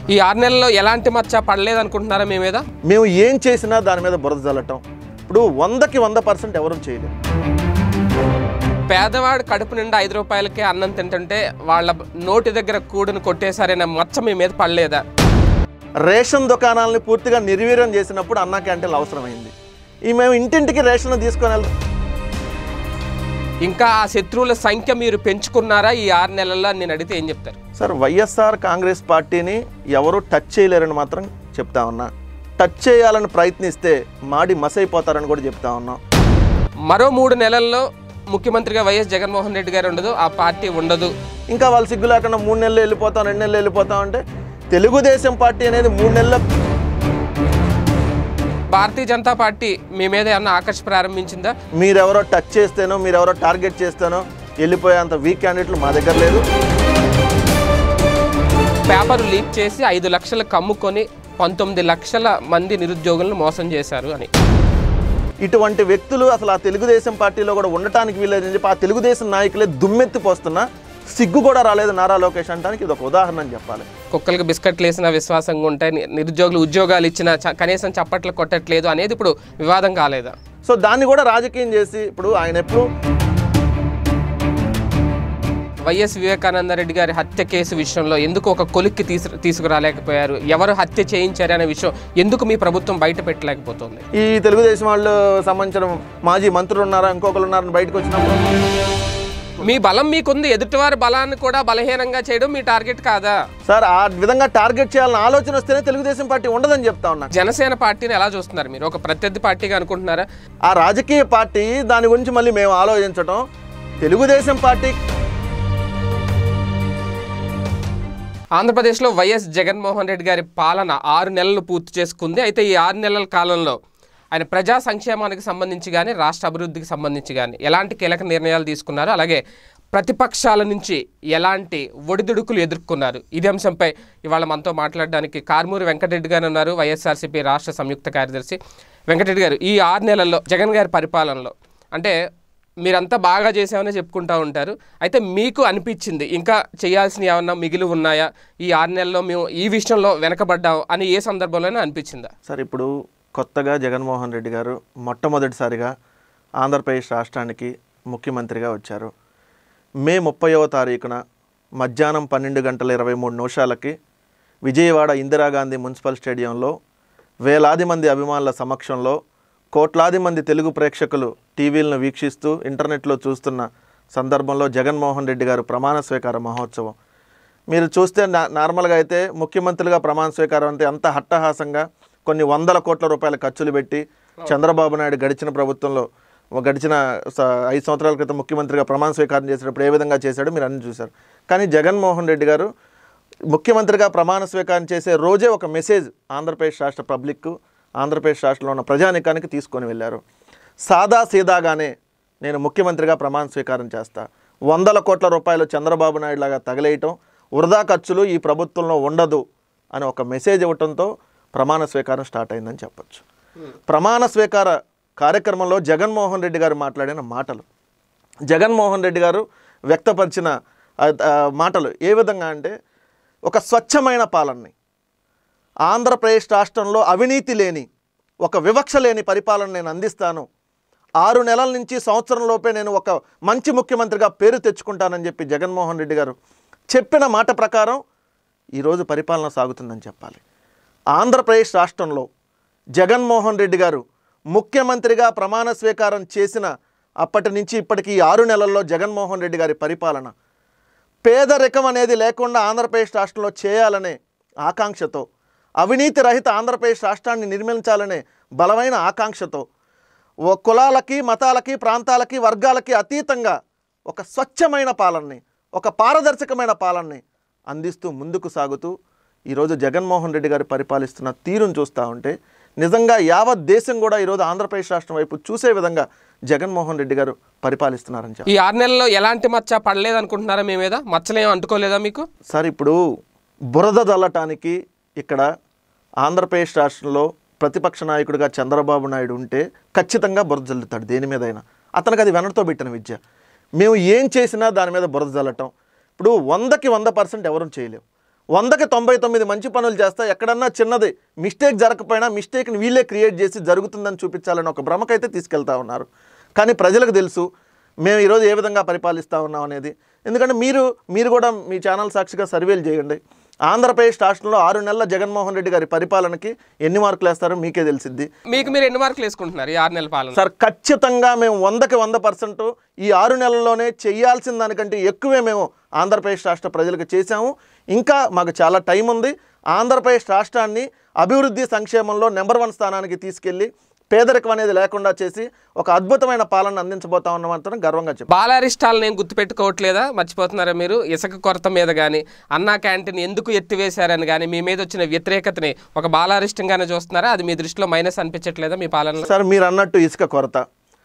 ఈ ఆరు నెలల్లో ఎలాంటి మచ్చ పడలేదు అనుకుంటున్నారా మీ మీద మేము ఏం చేసినా దాని మీద బురద జల్లటం ఇప్పుడు వందకి వంద పర్సెంట్ ఎవరు చేయలేము పేదవాడు కడుపు నిండా ఐదు రూపాయలకే అన్నం తింటుంటే వాళ్ళ నోటి దగ్గర కూడును కొట్టేసారనే మచ్చ మీ మీద పడలేదా రేషన్ దుకాణాలని పూర్తిగా నిర్వీర్యం చేసినప్పుడు అన్నా క్యాంటీన్లు అవసరమైంది ఈ మేము ఇంటింటికి రేషన్ తీసుకొని వెళ్తాం ఇంకా ఆ శత్రువుల సంఖ్య మీరు పెంచుకున్నారా ఈ ఆరు నెలల్లో అని నేను అడిగితే ఏం చెప్తారు సార్ వైఎస్ఆర్ కాంగ్రెస్ పార్టీని ఎవరు టచ్ చేయలేరని మాత్రం చెప్తా ఉన్నా టచ్ చేయాలని ప్రయత్నిస్తే మాడి మసైపోతారని కూడా చెప్తా ఉన్నాం మరో మూడు నెలల్లో ముఖ్యమంత్రిగా వైఎస్ జగన్మోహన్ రెడ్డి గారు ఉండదు ఆ పార్టీ ఉండదు ఇంకా వాళ్ళు సిగ్గు లేకుండా మూడు నెలలు వెళ్ళిపోతాం రెండు నెలలు వెళ్ళిపోతాం అంటే తెలుగుదేశం పార్టీ అనేది మూడు నెలల భారతీయ జనతా పార్టీ మీ మీద ఏమన్నా ఆకర్ష ప్రారంభించిందా మీరెవరో టచ్ చేస్తేనో మీరెవరో టార్గెట్ చేస్తేనో వెళ్ళిపోయేంత వీక్ క్యాండిడేట్లు మా దగ్గర లేదు పేపర్ లీక్ చేసి ఐదు లక్షలు కమ్ముకొని పంతొమ్మిది లక్షల మంది నిరుద్యోగులను మోసం చేశారు అని ఇటువంటి వ్యక్తులు అసలు ఆ తెలుగుదేశం పార్టీలో కూడా ఉండటానికి వీలేదని చెప్పి ఆ తెలుగుదేశం నాయకులే దుమ్మెత్తి పోస్తున్నా సిగ్గు కూడా రాలేదు నారా లోకేష్ అంటానికి ఇది ఒక ఉదాహరణ అని చెప్పాలి కుక్కలకు బిస్కెట్లు వేసిన విశ్వాసంగా ఉంటాయి ని- నిరుద్యోగులు ఉద్యోగాలు ఇచ్చిన చ- కనీసం చప్పట్లు కొట్టట్లేదు అనేది ఇప్పుడు వివాదం కాలేదా సో దాన్ని కూడా రాజకీయం చేసి ఇప్పుడు ఆయన ఎప్పుడు వైఎస్ వివేకానంద రెడ్డి గారి హత్య కేసు విషయంలో ఎందుకు ఒక కొలిక్కి తీసు తీసుకురాలేకపోయారు ఎవరు హత్య చేయించారు అనే విషయం ఎందుకు మీ ప్రభుత్వం బయట పెట్టలేకపోతుంది ఈ తెలుగుదేశం వాళ్ళు సంబంధించిన మాజీ మంత్రులు ఉన్నారా ఇంకొకరు ఉన్నారని బయటకు వచ్చినప్పుడు మీ బలం మీకుంది ఎదుటివారి బలాన్ని కూడా బలహీనంగా చేయడం మీ టార్గెట్ కాదా సార్ ఆ విధంగా టార్గెట్ చేయాలని ఆలోచన వస్తేనే తెలుగుదేశం పార్టీ ఉండదని చెప్తా ఉన్నా జనసేన పార్టీని ఎలా చూస్తున్నారు మీరు ఒక ప్రత్యర్థి పార్టీగా అనుకుంటున్నారా ఆ రాజకీయ పార్టీ దాని గురించి మళ్ళీ మేము ఆలోచించటం తెలుగుదేశం పార్టీ ఆంధ్రప్రదేశ్లో వైఎస్ జగన్మోహన్ రెడ్డి గారి పాలన ఆరు నెలలు పూర్తి చేసుకుంది అయితే ఈ ఆరు నెలల కాలంలో ఆయన ప్రజా సంక్షేమానికి సంబంధించి కానీ రాష్ట్ర అభివృద్ధికి సంబంధించి కానీ ఎలాంటి కీలక నిర్ణయాలు తీసుకున్నారు అలాగే ప్రతిపక్షాల నుంచి ఎలాంటి ఒడిదుడుకులు ఎదుర్కొన్నారు ఇదే అంశంపై ఇవాళ మనతో మాట్లాడడానికి కార్మూరి వెంకటరెడ్డి గారు ఉన్నారు వైఎస్ఆర్సీపీ రాష్ట్ర సంయుక్త కార్యదర్శి వెంకటరెడ్డి గారు ఈ ఆరు నెలల్లో జగన్ గారి పరిపాలనలో అంటే మీరంతా బాగా చేసామని చెప్పుకుంటా ఉంటారు అయితే మీకు అనిపించింది ఇంకా చేయాల్సినవి ఏమన్నా మిగిలి ఉన్నాయా ఈ ఆరు నెలల్లో మేము ఈ విషయంలో వెనకబడ్డాం అని ఏ సందర్భంలోనే అనిపించిందా సార్ ఇప్పుడు కొత్తగా జగన్మోహన్ రెడ్డి గారు మొట్టమొదటిసారిగా ఆంధ్రప్రదేశ్ రాష్ట్రానికి ముఖ్యమంత్రిగా వచ్చారు మే ముప్పైవ తారీఖున మధ్యాహ్నం పన్నెండు గంటల ఇరవై మూడు నిమిషాలకి విజయవాడ ఇందిరాగాంధీ మున్సిపల్ స్టేడియంలో వేలాది మంది అభిమానుల సమక్షంలో కోట్లాది మంది తెలుగు ప్రేక్షకులు టీవీలను వీక్షిస్తూ ఇంటర్నెట్లో చూస్తున్న సందర్భంలో జగన్మోహన్ రెడ్డి గారు ప్రమాణ స్వీకార మహోత్సవం మీరు చూస్తే నా- నార్మల్గా అయితే ముఖ్యమంత్రులుగా ప్రమాణ స్వీకారం అంటే అంత హట్టహాసంగా కొన్ని వందల కోట్ల రూపాయల ఖర్చులు పెట్టి చంద్రబాబు నాయుడు గడిచిన ప్రభుత్వంలో గడిచిన స- ఐదు సంవత్సరాల క్రితం ముఖ్యమంత్రిగా ప్రమాణ స్వీకారం చేసేటప్పుడు ఏ విధంగా చేశాడో మీరు అన్ని చూశారు కానీ జగన్మోహన్ రెడ్డి గారు ముఖ్యమంత్రిగా ప్రమాణ స్వీకారం చేసే రోజే ఒక మెసేజ్ ఆంధ్రప్రదేశ్ రాష్ట్ర పబ్లిక్ ఆంధ్రప్రదేశ్ రాష్ట్రంలో ఉన్న ప్రజానికానికి తీసుకొని వెళ్ళారు సాదా సీదాగానే నేను ముఖ్యమంత్రిగా ప్రమాణ స్వీకారం చేస్తా వందల కోట్ల రూపాయలు చంద్రబాబు నాయుడు లాగా తగిలేయటం వృధా ఖర్చులు ఈ ప్రభుత్వంలో ఉండదు అని ఒక మెసేజ్ ఇవ్వటంతో ప్రమాణ స్వీకారం స్టార్ట్ అయిందని చెప్పొచ్చు ప్రమాణ స్వీకార కార్యక్రమంలో జగన్మోహన్ రెడ్డి గారు మాట్లాడిన మాటలు జగన్మోహన్ రెడ్డి గారు వ్యక్తపరిచిన ఆ, ఆ, మాటలు ఏ విధంగా అంటే ఒక స్వచ్ఛమైన పాలనని ఆంధ్రప్రదేశ్ రాష్ట్రంలో అవినీతి లేని ఒక వివక్ష లేని పరిపాలన నేను అందిస్తాను ఆరు నెలల నుంచి సంవత్సరం లోపే నేను ఒక మంచి ముఖ్యమంత్రిగా పేరు తెచ్చుకుంటానని చెప్పి జగన్మోహన్ రెడ్డి గారు చెప్పిన మాట ప్రకారం ఈరోజు పరిపాలన సాగుతుందని చెప్పాలి ఆంధ్రప్రదేశ్ రాష్ట్రంలో జగన్మోహన్ రెడ్డి గారు ముఖ్యమంత్రిగా ప్రమాణ స్వీకారం చేసిన అప్పటి నుంచి ఇప్పటికి ఈ ఆరు నెలల్లో జగన్మోహన్ రెడ్డి గారి పరిపాలన పేదరికం అనేది లేకుండా ఆంధ్రప్రదేశ్ రాష్ట్రంలో చేయాలనే ఆకాంక్షతో అవినీతి రహిత ఆంధ్రప్రదేశ్ రాష్ట్రాన్ని నిర్మించాలనే బలమైన ఆకాంక్షతో ఓ కులాలకి మతాలకి ప్రాంతాలకి వర్గాలకి అతీతంగా ఒక స్వచ్ఛమైన పాలనని ఒక పారదర్శకమైన పాలనని అందిస్తూ ముందుకు సాగుతూ ఈరోజు జగన్మోహన్ రెడ్డి గారు పరిపాలిస్తున్న తీరును చూస్తూ ఉంటే నిజంగా యావత్ దేశం కూడా ఈరోజు ఆంధ్రప్రదేశ్ రాష్ట్రం వైపు చూసే విధంగా జగన్మోహన్ రెడ్డి గారు పరిపాలిస్తున్నారని చెప్పాలి ఈ ఆరు నెలల్లో ఎలాంటి మచ్చ పడలేదు అనుకుంటున్నారా మీ మీద మచ్చలేం అంటుకోలేదా మీకు సార్ ఇప్పుడు బురద దల్లటానికి ఇక్కడ ఆంధ్రప్రదేశ్ రాష్ట్రంలో ప్రతిపక్ష నాయకుడిగా చంద్రబాబు నాయుడు ఉంటే ఖచ్చితంగా బురద జల్లుతాడు దేని మీదైనా అతనికి అది వెనటతో పెట్టిన విద్య మేము ఏం చేసినా దాని మీద బురద జల్లటం ఇప్పుడు వందకి వంద పర్సెంట్ ఎవరు చేయలేము వందకి తొంభై తొమ్మిది మంచి పనులు చేస్తా ఎక్కడన్నా చిన్నది మిస్టేక్ జరగకపోయినా మిస్టేక్ని వీళ్ళే క్రియేట్ చేసి జరుగుతుందని చూపించాలని ఒక భ్రమకైతే తీసుకెళ్తా ఉన్నారు కానీ ప్రజలకు తెలుసు మేము ఈరోజు ఏ విధంగా పరిపాలిస్తూ ఉన్నాం అనేది ఎందుకంటే మీరు మీరు కూడా మీ ఛానల్ సాక్షిగా సర్వేలు చేయండి ఆంధ్రప్రదేశ్ రాష్ట్రంలో ఆరు నెలల జగన్మోహన్ రెడ్డి గారి పరిపాలనకి ఎన్ని మార్కులు వేస్తారో మీకే తెలిసిద్ది మీకు మీరు ఎన్ని మార్కులు వేసుకుంటున్నారు ఈ ఆరు నెలల పాలన సార్ ఖచ్చితంగా మేము వందకి వంద పర్సెంట్ ఈ ఆరు నెలల్లోనే చేయాల్సిన దానికంటే ఎక్కువే మేము ఆంధ్రప్రదేశ్ రాష్ట్ర ప్రజలకు చేశాము ఇంకా మాకు చాలా టైం ఉంది ఆంధ్రప్రదేశ్ రాష్ట్రాన్ని అభివృద్ధి సంక్షేమంలో నెంబర్ వన్ స్థానానికి తీసుకెళ్ళి పేదరికం అనేది లేకుండా చేసి ఒక అద్భుతమైన పాలన అందించబోతా ఉన్నామంటే గర్వంగా చెప్పారు బాలారిష్టాలను ఏం గుర్తుపెట్టుకోవట్లేదా మర్చిపోతున్నారా మీరు ఇసుక కొరత మీద కానీ అన్నా క్యాంటీన్ ఎందుకు ఎత్తివేశారని కానీ మీ మీద వచ్చిన వ్యతిరేకతని ఒక బాలారిష్టంగానే చూస్తున్నారా అది మీ దృష్టిలో మైనస్ అనిపించట్లేదా మీ పాలనలో సార్ మీరు అన్నట్టు ఇసుక కొరత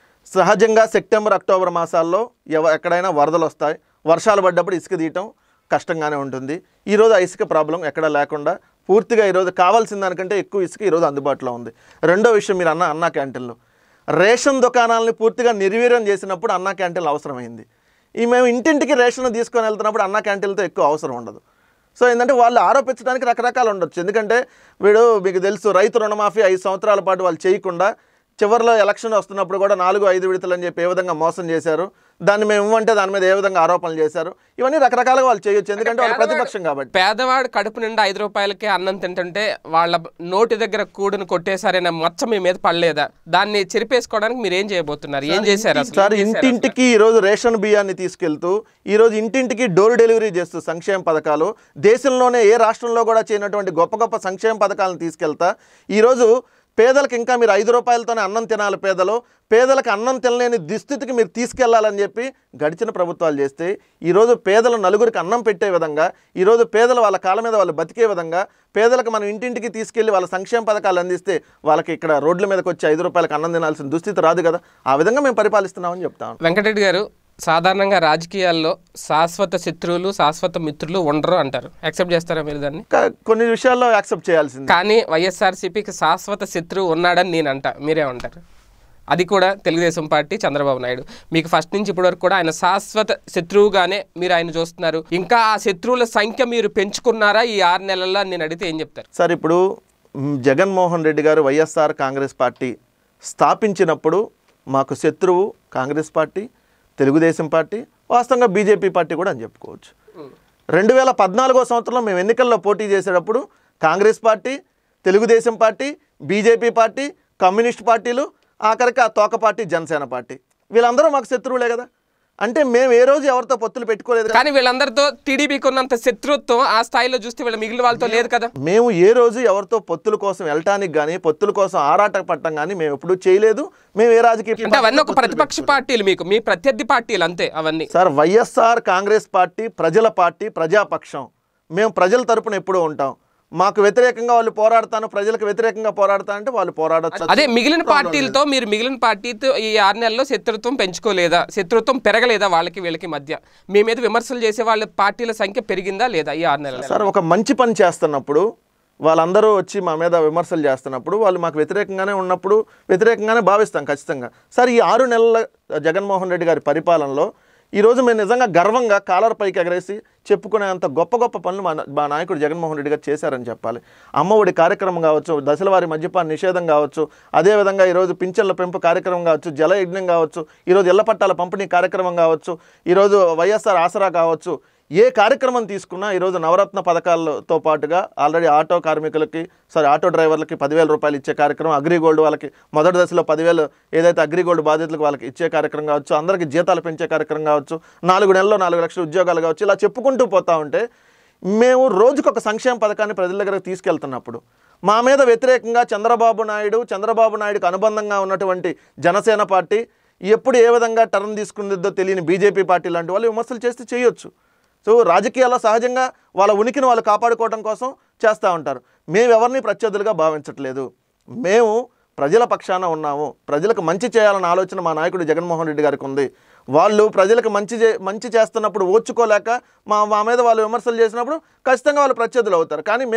సహజంగా సెప్టెంబర్ అక్టోబర్ మాసాల్లో ఎవ ఎక్కడైనా వరదలు వస్తాయి వర్షాలు పడ్డప్పుడు ఇసుక తీయటం కష్టంగానే ఉంటుంది ఈరోజు ఆ ఇసుక ప్రాబ్లం ఎక్కడ లేకుండా పూర్తిగా ఈరోజు కావాల్సిన దానికంటే ఎక్కువ ఇసుక ఈరోజు అందుబాటులో ఉంది రెండో విషయం మీరు అన్న అన్నా క్యాంటీన్లు రేషన్ దుకాణాలని పూర్తిగా నిర్వీర్యం చేసినప్పుడు అన్నా క్యాంటీన్లు అవసరమైంది ఈ మేము ఇంటింటికి రేషన్ తీసుకొని వెళ్తున్నప్పుడు అన్నా క్యాంటీన్లతో ఎక్కువ అవసరం ఉండదు సో ఏంటంటే వాళ్ళు ఆరోపించడానికి రకరకాలు ఉండొచ్చు ఎందుకంటే వీడు మీకు తెలుసు రైతు రుణమాఫీ ఐదు సంవత్సరాల పాటు వాళ్ళు చేయకుండా చివరిలో ఎలక్షన్ వస్తున్నప్పుడు కూడా నాలుగు ఐదు విడతలు అని చెప్పి ఏ విధంగా మోసం చేశారు దాన్ని మేము ఇవ్వంటే దాని మీద ఏ విధంగా ఆరోపణలు చేశారు ఇవన్నీ రకరకాలుగా వాళ్ళు చేయొచ్చు ఎందుకంటే వాళ్ళు ప్రతిపక్షం కాబట్టి పేదవాడు కడుపు నిండా ఐదు రూపాయలకే అన్నం తింటుంటే వాళ్ళ నోటి దగ్గర కూడును కొట్టేశారనే మచ్చ మీ మీద పడలేదా దాన్ని చెరిపేసుకోవడానికి మీరు ఏం చేయబోతున్నారు ఏం చేశారు అసలు సార్ ఇంటింటికి ఈరోజు రేషన్ బియ్యాన్ని తీసుకెళ్తూ ఈరోజు ఇంటింటికి డోర్ డెలివరీ చేస్తూ సంక్షేమ పథకాలు దేశంలోనే ఏ రాష్ట్రంలో కూడా చేయనటువంటి గొప్ప గొప్ప సంక్షేమ పథకాలను తీసుకెళ్తా ఈరోజు పేదలకు ఇంకా మీరు ఐదు రూపాయలతోనే అన్నం తినాలి పేదలు పేదలకు అన్నం తినలేని దుస్థితికి మీరు తీసుకెళ్లాలని చెప్పి గడిచిన ప్రభుత్వాలు చేస్తే ఈరోజు పేదలు నలుగురికి అన్నం పెట్టే విధంగా ఈరోజు పేదలు వాళ్ళ కాళ్ళ మీద వాళ్ళు బతికే విధంగా పేదలకు మనం ఇంటింటికి తీసుకెళ్లి వాళ్ళ సంక్షేమ పథకాలు అందిస్తే వాళ్ళకి ఇక్కడ రోడ్ల మీదకి వచ్చి ఐదు రూపాయలకు అన్నం తినాల్సిన దుస్థితి రాదు కదా ఆ విధంగా మేము పరిపాలిస్తున్నామని చెప్తాం వెంకటరెడ్డి గారు సాధారణంగా రాజకీయాల్లో శాశ్వత శత్రువులు శాశ్వత మిత్రులు ఉండరు అంటారు యాక్సెప్ట్ చేస్తారా మీరు దాన్ని కా- కొన్ని విషయాల్లో యాక్సెప్ట్ చేయాల్సింది కానీ వైఎస్ఆర్సీపీకి శాశ్వత శత్రువు ఉన్నాడని నేను అంట మీరేమంటారు అది కూడా తెలుగుదేశం పార్టీ చంద్రబాబు నాయుడు మీకు ఫస్ట్ నుంచి ఇప్పటి వరకు కూడా ఆయన శాశ్వత శత్రువుగానే మీరు ఆయన చూస్తున్నారు ఇంకా ఆ శత్రువుల సంఖ్య మీరు పెంచుకున్నారా ఈ ఆరు నెలల్లో అని నేను అడిగితే ఏం చెప్తారు సార్ ఇప్పుడు మ్, జగన్మోహన్ రెడ్డి గారు వైఎస్ఆర్ కాంగ్రెస్ పార్టీ స్థాపించినప్పుడు మాకు శత్రువు కాంగ్రెస్ పార్టీ తెలుగుదేశం పార్టీ వాస్తవంగా బీజేపీ పార్టీ కూడా అని చెప్పుకోవచ్చు రెండు వేల పద్నాలుగో సంవత్సరంలో మేము ఎన్నికల్లో పోటీ చేసేటప్పుడు Congress party Telugu Desam party BJP party communist పార్టీలు ఆఖరికి ఆ తోక పార్టీ జనసేన పార్టీ వీళ్ళందరూ మాకు శత్రువులే కదా అంటే మేము ఏ రోజు ఎవరితో పొత్తులు పెట్టుకోలేదు కదా. కానీ వీళ్ళందరితో టీడీపీకి ఉన్నంత శత్రుత్వం ఆ స్థాయిలో చూస్తే వీళ్ళ మిగిలిన వాళ్ళతో లేదు కదా మేము ఏ రోజు ఎవరితో పొత్తుల కోసం వెళ్ళటానికి కానీ పొత్తుల కోసం ఆరాట పట్టం కానీ మేము ఎప్పుడూ చేయలేదు మేము ఏ రాజకీయ అంటే అవన్నీ ఒక ప్రతిపక్ష పార్టీలు మీకు మీ ప్రత్యర్థి పార్టీలు అంతే అవన్నీ సార్ వైఎస్ఆర్ కాంగ్రెస్ పార్టీ ప్రజల పార్టీ ప్రజాపక్షం మేము ప్రజల తరపున ఎప్పుడూ ఉంటాం మాకు వ్యతిరేకంగా వాళ్ళు పోరాడతాను ప్రజలకు వ్యతిరేకంగా పోరాడతా అంటే వాళ్ళు పోరాడచ్చు అదే మిగిలిన పార్టీలతో మీరు మిగిలిన పార్టీతో ఈ ఆరు నెలల్లో శత్రుత్వం పెంచుకోలేదా శత్రుత్వం పెరగలేదా వాళ్ళకి వీళ్ళకి మధ్య మీ మీద విమర్శలు చేసే వాళ్ళ పార్టీల సంఖ్య పెరిగిందా లేదా ఈ ఆరు నెలల్లో సార్ ఒక మంచి పని చేస్తున్నప్పుడు వాళ్ళందరూ వచ్చి మా మీద విమర్శలు చేస్తున్నప్పుడు వాళ్ళు మాకు వ్యతిరేకంగానే ఉన్నప్పుడు వ్యతిరేకంగానే భావిస్తాం ఖచ్చితంగా సార్ ఈ ఆరు నెలల జగన్మోహన్ రెడ్డి గారి పరిపాలనలో ఈరోజు మేము నిజంగా గర్వంగా కాలర్ పైకి ఎగరేసి చెప్పుకునేంత గొప్ప గొప్ప పనులు మా మా నాయకుడు జగన్మోహన్ రెడ్డి గారు చేశారని చెప్పాలి అమ్మఒడి కార్యక్రమం కావచ్చు దశలవారి మద్యపాన నిషేధం కావచ్చు అదేవిధంగా ఈరోజు పింఛన్ల పెంపు కార్యక్రమం కావచ్చు జల యజ్ఞం కావచ్చు ఈరోజు ఇళ్ల పట్టాల పంపిణీ కార్యక్రమం కావచ్చు ఈరోజు వైఎస్ఆర్ ఆసరా కావచ్చు ఏ కార్యక్రమం తీసుకున్నా ఈరోజు నవరత్న పథకాలతో పాటుగా ఆల్రెడీ ఆటో కార్మికులకి సారీ ఆటో డ్రైవర్లకి పదివేల రూపాయలు ఇచ్చే కార్యక్రమం అగ్రిగోల్డ్ వాళ్ళకి మొదటి దశలో పదివేలు ఏదైతే అగ్రిగోల్డ్ బాధితులకు వాళ్ళకి ఇచ్చే కార్యక్రమం కావచ్చు అందరికీ జీతాలు పెంచే కార్యక్రమం కావచ్చు నాలుగు నెలల్లో నాలుగు లక్షల ఉద్యోగాలు కావచ్చు ఇలా చెప్పుకుంటూ పోతా ఉంటే మేము రోజుకొక సంక్షేమ పథకాన్ని ప్రజల దగ్గరకు తీసుకెళ్తున్నప్పుడు మా మీద వ్యతిరేకంగా చంద్రబాబు నాయుడు చంద్రబాబు నాయుడుకు అనుబంధంగా ఉన్నటువంటి జనసేన పార్టీ ఎప్పుడు ఏ విధంగా టర్న్ తీసుకుందిద్దో తెలియని బీజేపీ పార్టీ లాంటి వాళ్ళు విమర్శలు చేస్తే చేయొచ్చు సో రాజకీయాల్లో సహజంగా వాళ్ళ ఉనికిని వాళ్ళు కాపాడుకోవడం కోసం చేస్తూ ఉంటారు మేము ఎవరిని ప్రత్యర్థులుగా భావించట్లేదు మేము ప్రజల పక్షాన ఉన్నాము ప్రజలకు మంచి చేయాలన్న ఆలోచన మా నాయకుడు జగన్మోహన్ రెడ్డి గారికి ఉంది వాళ్ళు ప్రజలకు మంచి చే మంచి చేస్తున్నప్పుడు ఓర్చుకోలేక మా మా మీద వాళ్ళు విమర్శలు చేసినప్పుడు ఖచ్చితంగా వాళ్ళు ప్రత్యర్థులు అవుతారు కానీ మేము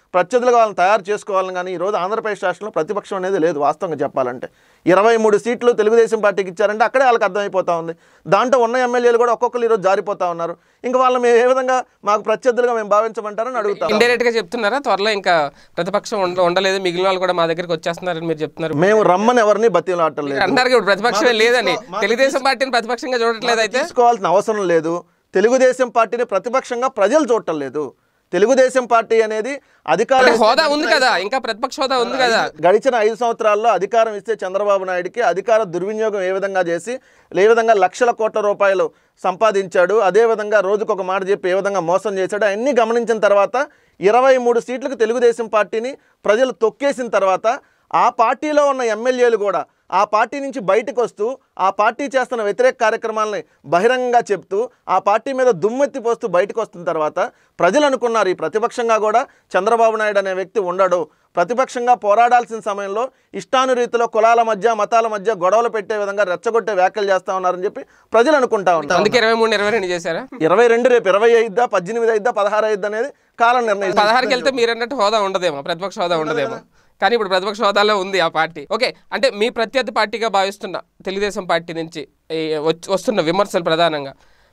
ప్రత్యర్థులుగా వాళ్ళని తయారు చేసుకోవాలని కానీ ఈరోజు ఆంధ్రప్రదేశ్ రాష్ట్రంలో ప్రతిపక్షం అనేది లేదు వాస్తవంగా చెప్పాలంటే ఇరవై మూడు సీట్లు తెలుగుదేశం పార్టీకి ఇచ్చారంటే అక్కడే వాళ్ళకి అర్థమైపోతా ఉంది దాంట్లో ఉన్న ఎమ్మెల్యేలు కూడా ఒక్కొక్కరు ఈరోజు జారిపోతా ఉన్నారు ఇంకా వాళ్ళని మేము ఏ విధంగా మాకు ప్రత్యర్థులుగా మేము భావించమంటారని అడుగుతాం ఇండైరెక్ట్ గా చెప్తున్నారా త్వరలో ఇంకా ప్రతిపక్షం ఉండ- ఉండలేదు మిగిలిన వాళ్ళు కూడా మా దగ్గరికి వచ్చేస్తున్నారని మీరు చెప్తున్నారు మేము రమ్మని ఎవరిని బతిలాడలేదు అన్నారు ఇప్పుడు ప్రతిపక్షమే లేదని తెలుగుదేశం పార్టీని ప్రతిపక్షంగా చూడట్లేదు అయితే తీసుకోవాల్సిన అవసరం లేదు తెలుగుదేశం పార్టీని ప్రతిపక్షంగా ప్రజలు చూడటం లేదు తెలుగుదేశం పార్టీ అనేది అధికార అంటే హోదా ఉంది కదా ఇంకా ప్రతిపక్ష హోదా ఉంది కదా గడిచిన ఐదు సంవత్సరాల్లో అధికారం ఇస్తే చంద్రబాబు నాయుడికి అధికార దుర్వినియోగం ఏ విధంగా చేసి ఏ విధంగా లక్షల కోట్ల రూపాయలు సంపాదించాడు అదే విధంగా రోజుకు ఒక మాట చెప్పి ఏ విధంగా మోసం చేశాడు అన్నీ గమనించిన తర్వాత ఇరవై మూడు సీట్లకు తెలుగుదేశం పార్టీని ప్రజలు తొక్కేసిన తర్వాత ఆ పార్టీలో ఉన్న ఎమ్మెల్యేలు కూడా ఆ పార్టీ నుంచి బయటకు వస్తూ ఆ పార్టీ చేస్తున్న వ్యతిరేక కార్యక్రమాలని బహిరంగంగా చెప్తూ ఆ పార్టీ మీద దుమ్మెత్తి పోస్తూ బయటకు వస్తున్న తర్వాత ప్రజలు అనుకున్నారు ఈ ప్రతిపక్షంగా కూడా చంద్రబాబు నాయుడు అనే వ్యక్తి ఉండడు ప్రతిపక్షంగా పోరాడాల్సిన సమయంలో ఇష్టానురీతిలో కులాల మధ్య మతాల మధ్య గొడవలు పెట్టే విధంగా రెచ్చగొట్టే వ్యాఖ్యలు చేస్తా ఉన్నారని చెప్పి ప్రజలు అనుకుంటా ఉంటారు అందుకే ఇరవై మూడు ఇరవై రెండు చేశారా ఇరవై రెండు రేపు ఇరవై ఐదా పద్దెనిమిది అయిద్దా పదహారు అయిద్దా అనేది కాలం నిర్ణయం పదహారుకి వెళ్తే మీరు అన్నట్టు హోదా ఉండదేమో ప్రతిపక్ష హోదా ఉండదేమో కానీ ఇప్పుడు ప్రతిపక్ష హోదాలో ఉంది ఆ పార్టీ ఓకే అంటే మీ ప్రత్యర్థి పార్టీగా భావిస్తున్న తెలుగుదేశం పార్టీ నుంచి ఈ వచ్చి- వస్తున్న విమర్శలు ప్రధానంగా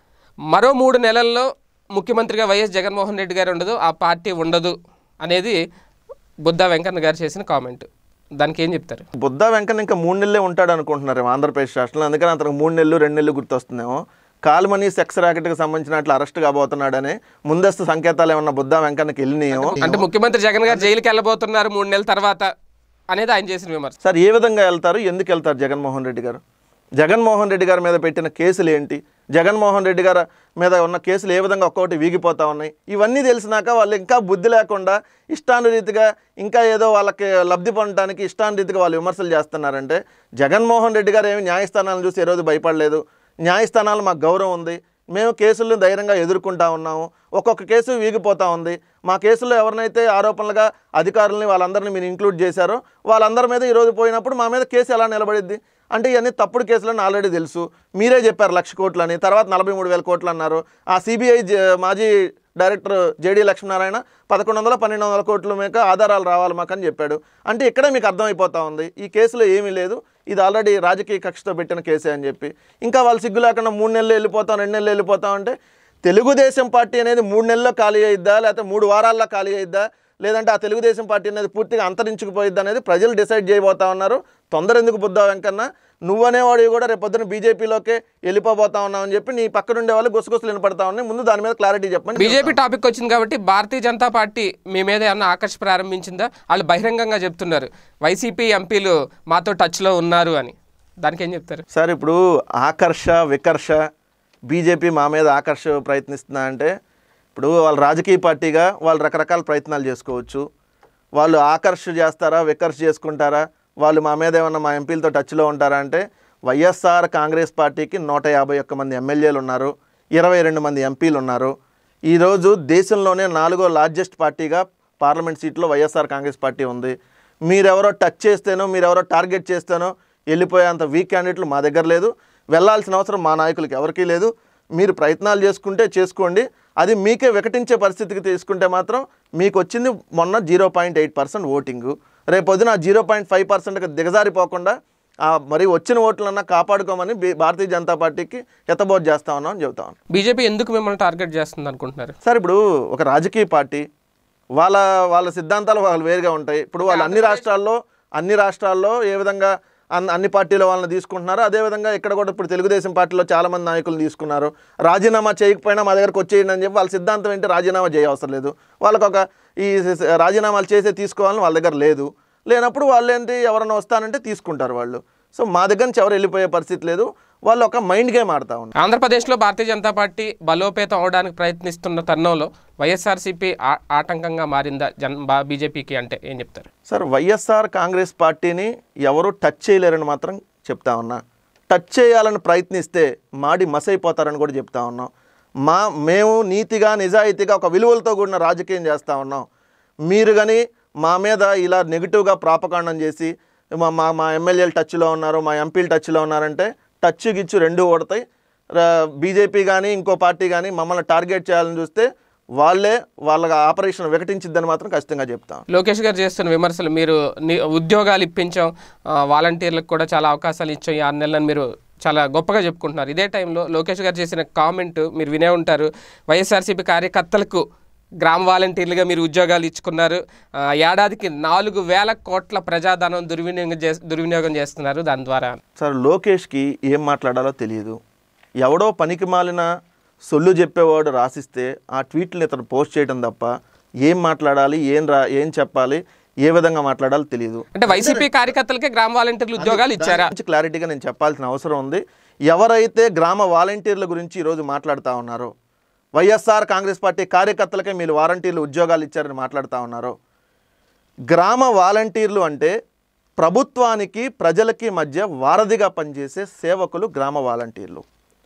మరో మూడు నెలల్లో ముఖ్యమంత్రిగా వైఎస్ జగన్మోహన్ రెడ్డి గారు ఉండదు ఆ పార్టీ ఉండదు అనేది బుద్ధా వెంకన్న గారు చేసిన కామెంట్ దానికి ఏం చెప్తారు బుద్ధ వెంకన్న ఇంకా మూడు నెలలే ఉంటాడు అనుకుంటున్నారు ఆంధ్రప్రదేశ్ రాష్ట్రంలో అందుకని అతనికి మూడు నెలలు రెండు నెలలు గుర్తొస్తుందేమో కాల్మనీ సెక్స్ ర్యాకెట్కి సంబంధించినట్లు అరెస్ట్ కాబోతున్నాడని ముందస్తు సంకేతాలు ఏమన్నా బుద్ధ వెంకన్నకి వెళ్ళినాయేమో అంటే ముఖ్యమంత్రి జగన్ గారు జైలుకి వెళ్ళబోతున్నారు మూడు నెలల తర్వాత అనేది ఆయన చేసిన విమర్శ సార్ ఏ విధంగా వెళ్తారు ఎందుకు వెళ్తారు జగన్మోహన్ రెడ్డి గారు జగన్మోహన్ రెడ్డి గారి మీద పెట్టిన కేసులు ఏంటి జగన్మోహన్ రెడ్డి గారి మీద ఉన్న కేసులు ఏ విధంగా ఒక్కొక్కటి వీగిపోతా ఉన్నాయి ఇవన్నీ తెలిసినాక వాళ్ళు ఇంకా బుద్ధి లేకుండా ఇష్టానురీతిగా ఇంకా ఏదో వాళ్ళకి లబ్ధి పొందడానికి ఇష్టానురీతిగా వాళ్ళు విమర్శలు చేస్తున్నారంటే జగన్మోహన్ రెడ్డి గారు ఏమి న్యాయస్థానాలను చూసి ఏ రోజు భయపడలేదు న్యాయస్థానాలు మాకు గౌరవం ఉంది మేము కేసులను ధైర్యంగా ఎదుర్కొంటా ఉన్నాము ఒక్కొక్క కేసు వీగిపోతా ఉంది మా కేసులో ఎవరినైతే ఆరోపణలుగా అధికారులని వాళ్ళందరినీ మీరు ఇంక్లూడ్ చేశారో వాళ్ళందరి మీద ఈరోజు పోయినప్పుడు మా మీద కేసు ఎలా నిలబడిద్ది అంటే ఇవన్నీ తప్పుడు కేసులని ఆల్రెడీ తెలుసు మీరే చెప్పారు లక్ష కోట్లు అని తర్వాత నలభై మూడు వేల కోట్లు అన్నారు ఆ సిబిఐ మాజీ డైరెక్టర్ జేడీ లక్ష్మీనారాయణ పదకొండు వందల పన్నెండు వందల కోట్ల మేక ఆధారాలు రావాలి మాకు అని చెప్పాడు అంటే ఇక్కడే మీకు అర్థమైపోతా ఉంది ఈ కేసులో ఏమీ లేదు ఇది ఆల్రెడీ రాజకీయ కక్షతో పెట్టిన కేసే అని చెప్పి ఇంకా వాళ్ళు సిగ్గు లేకుండా మూడు నెలలు వెళ్ళిపోతాం రెండు నెలలు వెళ్ళిపోతాం అంటే తెలుగుదేశం పార్టీ అనేది మూడు నెలల్లో ఖాళీ అయిద్దా లేకపోతే మూడు వారాల్లో ఖాళీ అయిద్దా లేదంటే ఆ తెలుగుదేశం పార్టీ అనేది పూర్తిగా అంతరించుకుపోయిద్ది అనేది ప్రజలు డిసైడ్ చేయబోతా ఉన్నారు తొందర ఎందుకు బుద్ధా వెంకన్న నువ్వనేవాడివి కూడా రేపు పొద్దున బీజేపీలోకే వెళ్ళిపోబోతా ఉన్నావు అని చెప్పి నీ పక్కన ఉండే వాళ్ళు గుసగుసలు వినపడతా ఉన్నాయి ముందు దాని మీద క్లారిటీ చెప్పండి బీజేపీ టాపిక్ వచ్చింది కాబట్టి భారతీయ జనతా పార్టీ మీ మీద ఏమన్నా ఆకర్ష ప్రారంభించిందా వాళ్ళు బహిరంగంగా చెప్తున్నారు వైసీపీ ఎంపీలు మాతో టచ్లో ఉన్నారు అని దానికి ఏం చెప్తారు సార్ ఇప్పుడు ఆకర్ష వికర్ష బీజేపీ మా మీద ఆకర్ష ప్రయత్నిస్తుందా అంటే ఇప్పుడు వాళ్ళ రాజకీయ పార్టీగా వాళ్ళు రకరకాల ప్రయత్నాలు చేసుకోవచ్చు వాళ్ళు ఆకర్ష చేస్తారా వికర్ష చేసుకుంటారా వాళ్ళు మా మీద ఏమన్నా మా ఎంపీలతో టచ్లో ఉంటారా అంటే వైఎస్ఆర్ కాంగ్రెస్ పార్టీకి నూట యాభై ఒక్క మంది ఎమ్మెల్యేలు ఉన్నారు ఇరవై రెండు మంది ఎంపీలు ఉన్నారు ఈరోజు దేశంలోనే నాలుగో లార్జెస్ట్ పార్టీగా పార్లమెంట్ సీట్లో వైఎస్ఆర్ కాంగ్రెస్ పార్టీ ఉంది మీరెవరో టచ్ చేస్తేనో మీరెవరో టార్గెట్ చేస్తేనో వెళ్ళిపోయేంత వీక్ క్యాండిడేట్లు మా దగ్గర లేదు వెళ్ళాల్సిన అవసరం మా నాయకులకి ఎవరికీ లేదు మీరు ప్రయత్నాలు చేసుకుంటే చేసుకోండి అది మీకే వికటించే పరిస్థితికి తీసుకుంటే మాత్రం మీకు వచ్చింది మొన్న zero point eight percent voting రేపొద్దున జీరో పాయింట్ ఫైవ్ పర్సెంట్కి దిగజారిపోకుండా ఆ మరి వచ్చిన ఓట్లన్నా కాపాడుకోమని బీ- భారతీయ జనతా పార్టీకి ఎత్తబోతు చేస్తా ఉన్నాం అని చెబుతా ఉన్నాం బీజేపీ ఎందుకు మిమ్మల్ని టార్గెట్ చేస్తుంది అనుకుంటున్నారు సార్ ఇప్పుడు ఒక రాజకీయ పార్టీ వాళ్ళ వాళ్ళ సిద్ధాంతాలు వాళ్ళు వేరుగా ఉంటాయి ఇప్పుడు వాళ్ళు అన్ని రాష్ట్రాల్లో అన్ని రాష్ట్రాల్లో ఏ విధంగా అన్ని అన్ని పార్టీల వాళ్ళని తీసుకుంటున్నారు అదేవిధంగా ఇక్కడ కూడా ఇప్పుడు తెలుగుదేశం పార్టీలో చాలా మంది నాయకులు తీసుకున్నారు రాజీనామా చేయకపోయినా మా దగ్గరకు వచ్చేయండి అని చెప్పి వాళ్ళ సిద్ధాంతం ఏంటి రాజీనామా చేయవసరం లేదు వాళ్ళకు ఒక ఈ స- రాజీనామాలు చేసే తీసుకోవాలని వాళ్ళ దగ్గర లేదు లేనప్పుడు వాళ్ళు ఏంటి ఎవరైనా వస్తానంటే తీసుకుంటారు వాళ్ళు సో మా దగ్గర నుంచి ఎవరు వెళ్ళిపోయే పరిస్థితి లేదు వాళ్ళు ఒక మైండ్ గేమ్ ఆడుతూ ఉన్నారు ఆంధ్రప్రదేశ్లో భారతీయ జనతా పార్టీ బలోపేతం అవడానికి ప్రయత్నిస్తున్న తరుణంలో వైఎస్ఆర్సీపీ ఆ- ఆటంకంగా మారిందా జన్ బా- బీజేపీకి అంటే ఏం చెప్తారు సార్ వైఎస్ఆర్ కాంగ్రెస్ పార్టీని ఎవరు టచ్ చేయలేరని మాత్రం చెప్తా ఉన్నా టచ్ చేయాలని ప్రయత్నిస్తే మాడి మసైపోతారని కూడా చెప్తా ఉన్నాం మా మేము నీతిగా నిజాయితీగా ఒక విలువలతో కూడిన రాజకీయం చేస్తూ ఉన్నాం మీరు కానీ మా మీద ఇలా నెగిటివ్గా ప్రాపకాండం చేసి మా మా మా ఎమ్మెల్యేలు టచ్లో ఉన్నారు మా ఎంపీలు టచ్లో ఉన్నారంటే టచ్ గిచ్చు రెండు ఓడతాయి బీజేపీ కానీ ఇంకో పార్టీ కానీ మమ్మల్ని టార్గెట్ చేయాలని చూస్తే వాళ్ళే వాళ్ళ ఆపరేషన్ వికటించిద్దని మాత్రం ఖచ్చితంగా చెప్తాం లోకేష్ గారు చేస్తున్న విమర్శలు మీరు ని- ఉద్యోగాలు ఇప్పించాం ఆ, వాలంటీర్లకు కూడా చాలా అవకాశాలు ఇచ్చాం ఈ ఆరు నెలలను మీరు చాలా గొప్పగా చెప్పుకుంటున్నారు ఇదే టైంలో లోకేష్ గారు చేసిన కామెంట్ మీరు వినే ఉంటారు వైఎస్ఆర్సీపీ కార్యకర్తలకు గ్రామ వాలంటీర్లుగా మీరు ఉద్యోగాలు ఇచ్చుకున్నారు ఆ, ఏడాదికి నాలుగు వేల కోట్ల ప్రజాధనం దుర్వినియోగం చే దుర్వినియోగం చేస్తున్నారు దాని ద్వారా సార్ లోకేష్కి ఏం మాట్లాడాలో తెలియదు ఎవడో పనికి మాలిన సొల్లు చెప్పేవాడు రాసిస్తే ఆ ట్వీట్ని ఇతను పోస్ట్ చేయడం తప్ప ఏం మాట్లాడాలి ఏం రా ఏం చెప్పాలి ఏ విధంగా మాట్లాడాలో తెలియదు అంటే వైసీపీ కార్యకర్తలకే గ్రామ వాలంటీర్లు ఉద్యోగాలు ఇచ్చారా గురించి క్లారిటీగా నేను చెప్పాల్సిన అవసరం ఉంది ఎవరైతే గ్రామ వాలంటీర్ల గురించి ఈరోజు మాట్లాడుతూ ఉన్నారో వైఎస్ఆర్ కాంగ్రెస్ పార్టీ కార్యకర్తలకే మీరు వాలంటీర్లు ఉద్యోగాలు ఇచ్చారని మాట్లాడుతూ ఉన్నారో గ్రామ వాలంటీర్లు అంటే ప్రభుత్వానికి ప్రజలకి మధ్య వారధిగా పనిచేసే సేవకులు గ్రామ వాలంటీర్లు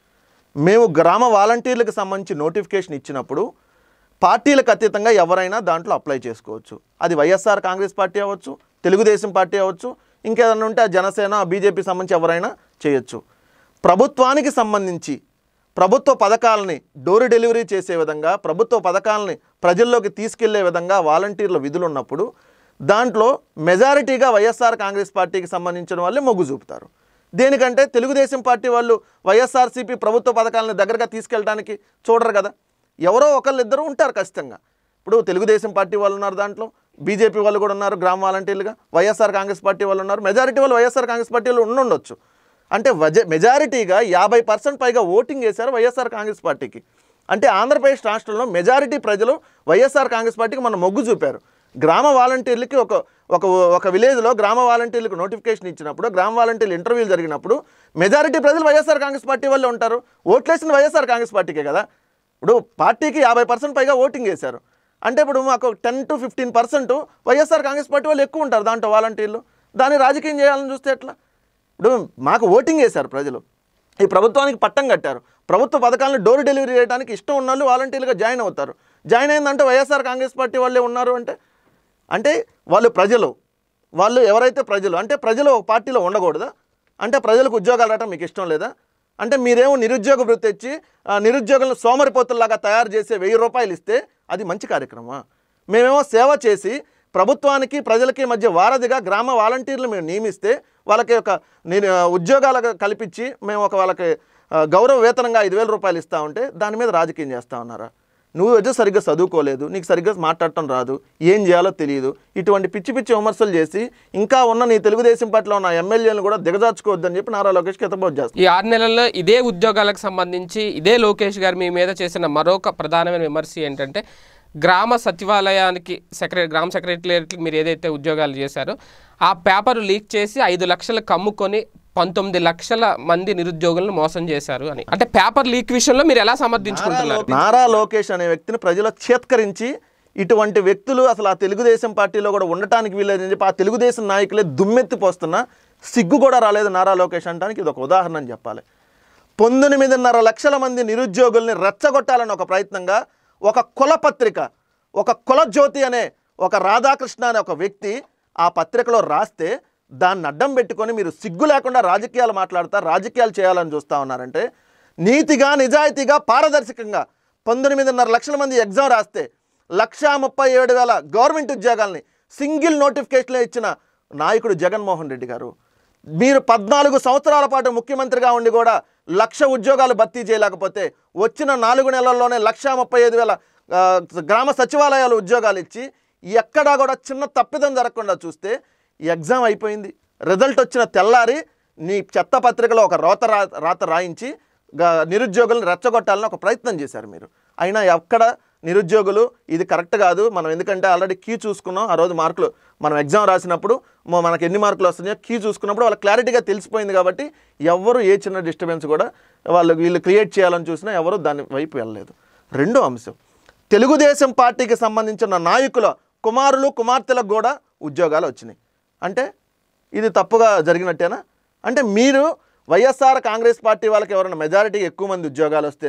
మేము గ్రామ వాలంటీర్లకు సంబంధించి నోటిఫికేషన్ ఇచ్చినప్పుడు పార్టీలకు అతీతంగా ఎవరైనా దాంట్లో అప్లై చేసుకోవచ్చు అది వైఎస్ఆర్ కాంగ్రెస్ పార్టీ అవ్వచ్చు తెలుగుదేశం పార్టీ అవ్వచ్చు ఇంకేదైనా ఉంటే ఆ జనసేన బీజేపీ సంబంధించి ఎవరైనా చేయొచ్చు ప్రభుత్వానికి సంబంధించి ప్రభుత్వ పథకాలని డోర్ డెలివరీ చేసే విధంగా ప్రభుత్వ పథకాలని ప్రజల్లోకి తీసుకెళ్లే విధంగా వాలంటీర్ల విధులు ఉన్నప్పుడు దాంట్లో మెజారిటీగా వైఎస్ఆర్ కాంగ్రెస్ పార్టీకి సంబంధించిన వాళ్ళే మొగ్గు చూపుతారు దేనికంటే తెలుగుదేశం పార్టీ వాళ్ళు వైఎస్ఆర్సీపీ ప్రభుత్వ పథకాలను దగ్గరగా తీసుకెళ్ళడానికి చూడరు కదా ఎవరో ఒకళ్ళు ఇద్దరు ఉంటారు ఖచ్చితంగా ఇప్పుడు తెలుగుదేశం పార్టీ వాళ్ళు ఉన్నారు దాంట్లో బీజేపీ వాళ్ళు కూడా ఉన్నారు గ్రామ వాలంటీర్లుగా వైఎస్ఆర్ కాంగ్రెస్ పార్టీ వాళ్ళు ఉన్నారు మెజారిటీ వాళ్ళు వైఎస్ఆర్ కాంగ్రెస్ పార్టీ వాళ్ళు ఉండుండొచ్చు అంటే వజ మెజారిటీగా యాభై పర్సెంట్ పైగా ఓటింగ్ వేశారు వైఎస్ఆర్ కాంగ్రెస్ పార్టీకి అంటే ఆంధ్రప్రదేశ్ రాష్ట్రంలో మెజారిటీ ప్రజలు వైఎస్ఆర్ కాంగ్రెస్ పార్టీకి మన మొగ్గు చూపారు గ్రామ వాలంటీర్లకి ఒక ఒక ఒక విలేజ్లో గ్రామ వాలంటీర్లకు నోటిఫికేషన్ ఇచ్చినప్పుడు గ్రామ వాలంటీర్లు ఇంటర్వ్యూలు జరిగినప్పుడు మెజారిటీ ప్రజలు వైఎస్ఆర్ కాంగ్రెస్ పార్టీ వాళ్ళే ఉంటారు ఓట్లేసిన వైఎస్ఆర్ కాంగ్రెస్ పార్టీకే కదా ఇప్పుడు పార్టీకి యాభై పర్సెంట్ పైగా ఓటింగ్ వేశారు అంటే ఇప్పుడు మాకు ten to fifteen percent YSR Congress party వాళ్ళు ఎక్కువ ఉంటారు దాంట్లో వాలంటీర్లు దాన్ని రాజకీయం చేయాలని చూస్తే ఎట్లా ఇప్పుడు మాకు ఓటింగ్ వేశారు ప్రజలు ఈ ప్రభుత్వానికి పట్టం కట్టారు ప్రభుత్వ పథకాలను డోర్ డెలివరీ చేయడానికి ఇష్టం ఉన్న వాళ్ళు వాలంటీర్లుగా జాయిన్ అవుతారు జాయిన్ అయిందంటే వైఎస్ఆర్ కాంగ్రెస్ పార్టీ వాళ్ళే ఉన్నారు అంటే అంటే వాళ్ళు ప్రజలు వాళ్ళు ఎవరైతే ప్రజలు అంటే ప్రజలు ఒక పార్టీలో ఉండకూడదా అంటే ప్రజలకు ఉద్యోగాలు రావటం మీకు ఇష్టం లేదా అంటే మీరేమో నిరుద్యోగ వృత్తి తెచ్చి ఆ నిరుద్యోగులను సోమరిపోతుల్లాగా తయారు చేసే వెయ్యి రూపాయలు ఇస్తే అది మంచి కార్యక్రమమా మేమేమో సేవ చేసి ప్రభుత్వానికి ప్రజలకి మధ్య వారధిగా గ్రామ వాలంటీర్లు మేము నియమిస్తే వాళ్ళకి ఒక నేను ఉద్యోగాలు కల్పించి మేము ఒక వాళ్ళకి ఆ, గౌరవ వేతనంగా ఐదు వేల రూపాయలు ఇస్తా ఉంటే దాని మీద రాజకీయం చేస్తా ఉన్నారా నువ్వు అయితే సరిగ్గా చదువుకోలేదు నీకు సరిగ్గా మాట్లాడటం రాదు ఏం చేయాలో తెలియదు ఇటువంటి పిచ్చి పిచ్చి విమర్శలు చేసి ఇంకా ఉన్న నీ తెలుగుదేశం పార్టీలో ఉన్న ఎమ్మెల్యేలను కూడా దిగజార్చుకోవద్దని చెప్పి నారా లోకేష్కి ఎత్తబోతు చేస్తాను ఈ ఆరు నెలల్లో ఇదే ఉద్యోగాలకు సంబంధించి ఇదే లోకేష్ గారు మీ మీద చేసిన మరొక ప్రధానమైన విమర్శ ఏంటంటే గ్రామ సచివాలయానికి సెక్రటరీ గ్రామ సెక్రటరీకి మీరు ఏదైతే ఉద్యోగాలు చేశారో ఆ పేపర్ లీక్ చేసి ఐదు లక్షలు కమ్ముకొని పంతొమ్మిది లక్షల మంది నిరుద్యోగులను మోసం చేశారు అని అంటే పేపర్ లీక్ విషయంలో మీరు ఎలా సమర్థించుకుంటున్నారు నారా లోకేష్ అనే వ్యక్తిని ప్రజలు చేత్కరించి ఇటువంటి వ్యక్తులు అసలు ఆ తెలుగుదేశం పార్టీలో కూడా ఉండటానికి వీల్లేదని చెప్పి ఆ తెలుగుదేశం నాయకులే దుమ్మెత్తిపోస్తున్నా సిగ్గు కూడా రాలేదు నారా లోకేష్ అంటానికి ఇది ఒక ఉదాహరణ అని చెప్పాలి పంతొమ్మిదిన్నర లక్షల మంది నిరుద్యోగుల్ని రెచ్చగొట్టాలని ఒక ప్రయత్నంగా ఒక కుల పత్రిక ఒక కుల జ్యోతి అనే ఒక రాధాకృష్ణ అనే ఒక వ్యక్తి ఆ పత్రికలో రాస్తే దాన్ని అడ్డం పెట్టుకొని మీరు సిగ్గు లేకుండా రాజకీయాలు మాట్లాడతా రాజకీయాలు చేయాలని చూస్తా ఉన్నారంటే నీతిగా నిజాయితీగా పారదర్శకంగా పంతొమ్మిదిన్నర లక్షల మంది ఎగ్జామ్ రాస్తే లక్షా ముప్పై ఏడు వేల గవర్నమెంట్ ఉద్యోగాల్ని సింగిల్ నోటిఫికేషన్లో ఇచ్చిన నాయకుడు జగన్మోహన్ రెడ్డి గారు మీరు పద్నాలుగు సంవత్సరాల పాటు ముఖ్యమంత్రిగా ఉండి కూడా లక్ష ఉద్యోగాలు భర్తీ చేయలేకపోతే వచ్చిన నాలుగు నెలల్లోనే లక్షా ముప్పై ఐదు వేల ఆ, గ్రామ సచివాలయాలు ఉద్యోగాలు ఇచ్చి ఎక్కడా కూడా చిన్న తప్పిదం జరగకుండా చూస్తే ఈ ఎగ్జామ్ అయిపోయింది రిజల్ట్ వచ్చిన తెల్లారి నీ చెత్త పత్రికలో ఒక రోత రా రాత రాయించి గ- నిరుద్యోగులను రెచ్చగొట్టాలని ఒక ప్రయత్నం చేశారు మీరు అయినా ఎక్కడ నిరుద్యోగులు ఇది కరెక్ట్ కాదు మనం ఎందుకంటే ఆల్రెడీ కీ చూసుకున్నాం ఆ రోజు మార్కులు మనం ఎగ్జామ్ రాసినప్పుడు మ- మనకి ఎన్ని మార్కులు వస్తున్నాయో కీ చూసుకున్నప్పుడు వాళ్ళకి క్లారిటీగా తెలిసిపోయింది కాబట్టి ఎవరు ఏ చిన్న డిస్టర్బెన్స్ కూడా వాళ్ళు వీళ్ళు క్రియేట్ చేయాలని చూసినా ఎవరు దాని వైపు వెళ్ళలేదు రెండో అంశం తెలుగుదేశం పార్టీకి సంబంధించిన నాయకుల కుమారులు కుమార్తెలకు కూడా ఉద్యోగాలు వచ్చినాయి అంటే ఇది తప్పుగా జరిగినట్టేనా అంటే మీరు వైఎస్ఆర్ కాంగ్రెస్ పార్టీ వాళ్ళకి ఎవరైనా మెజారిటీ ఎక్కువ మంది ఉద్యోగాలు వస్తేనేమో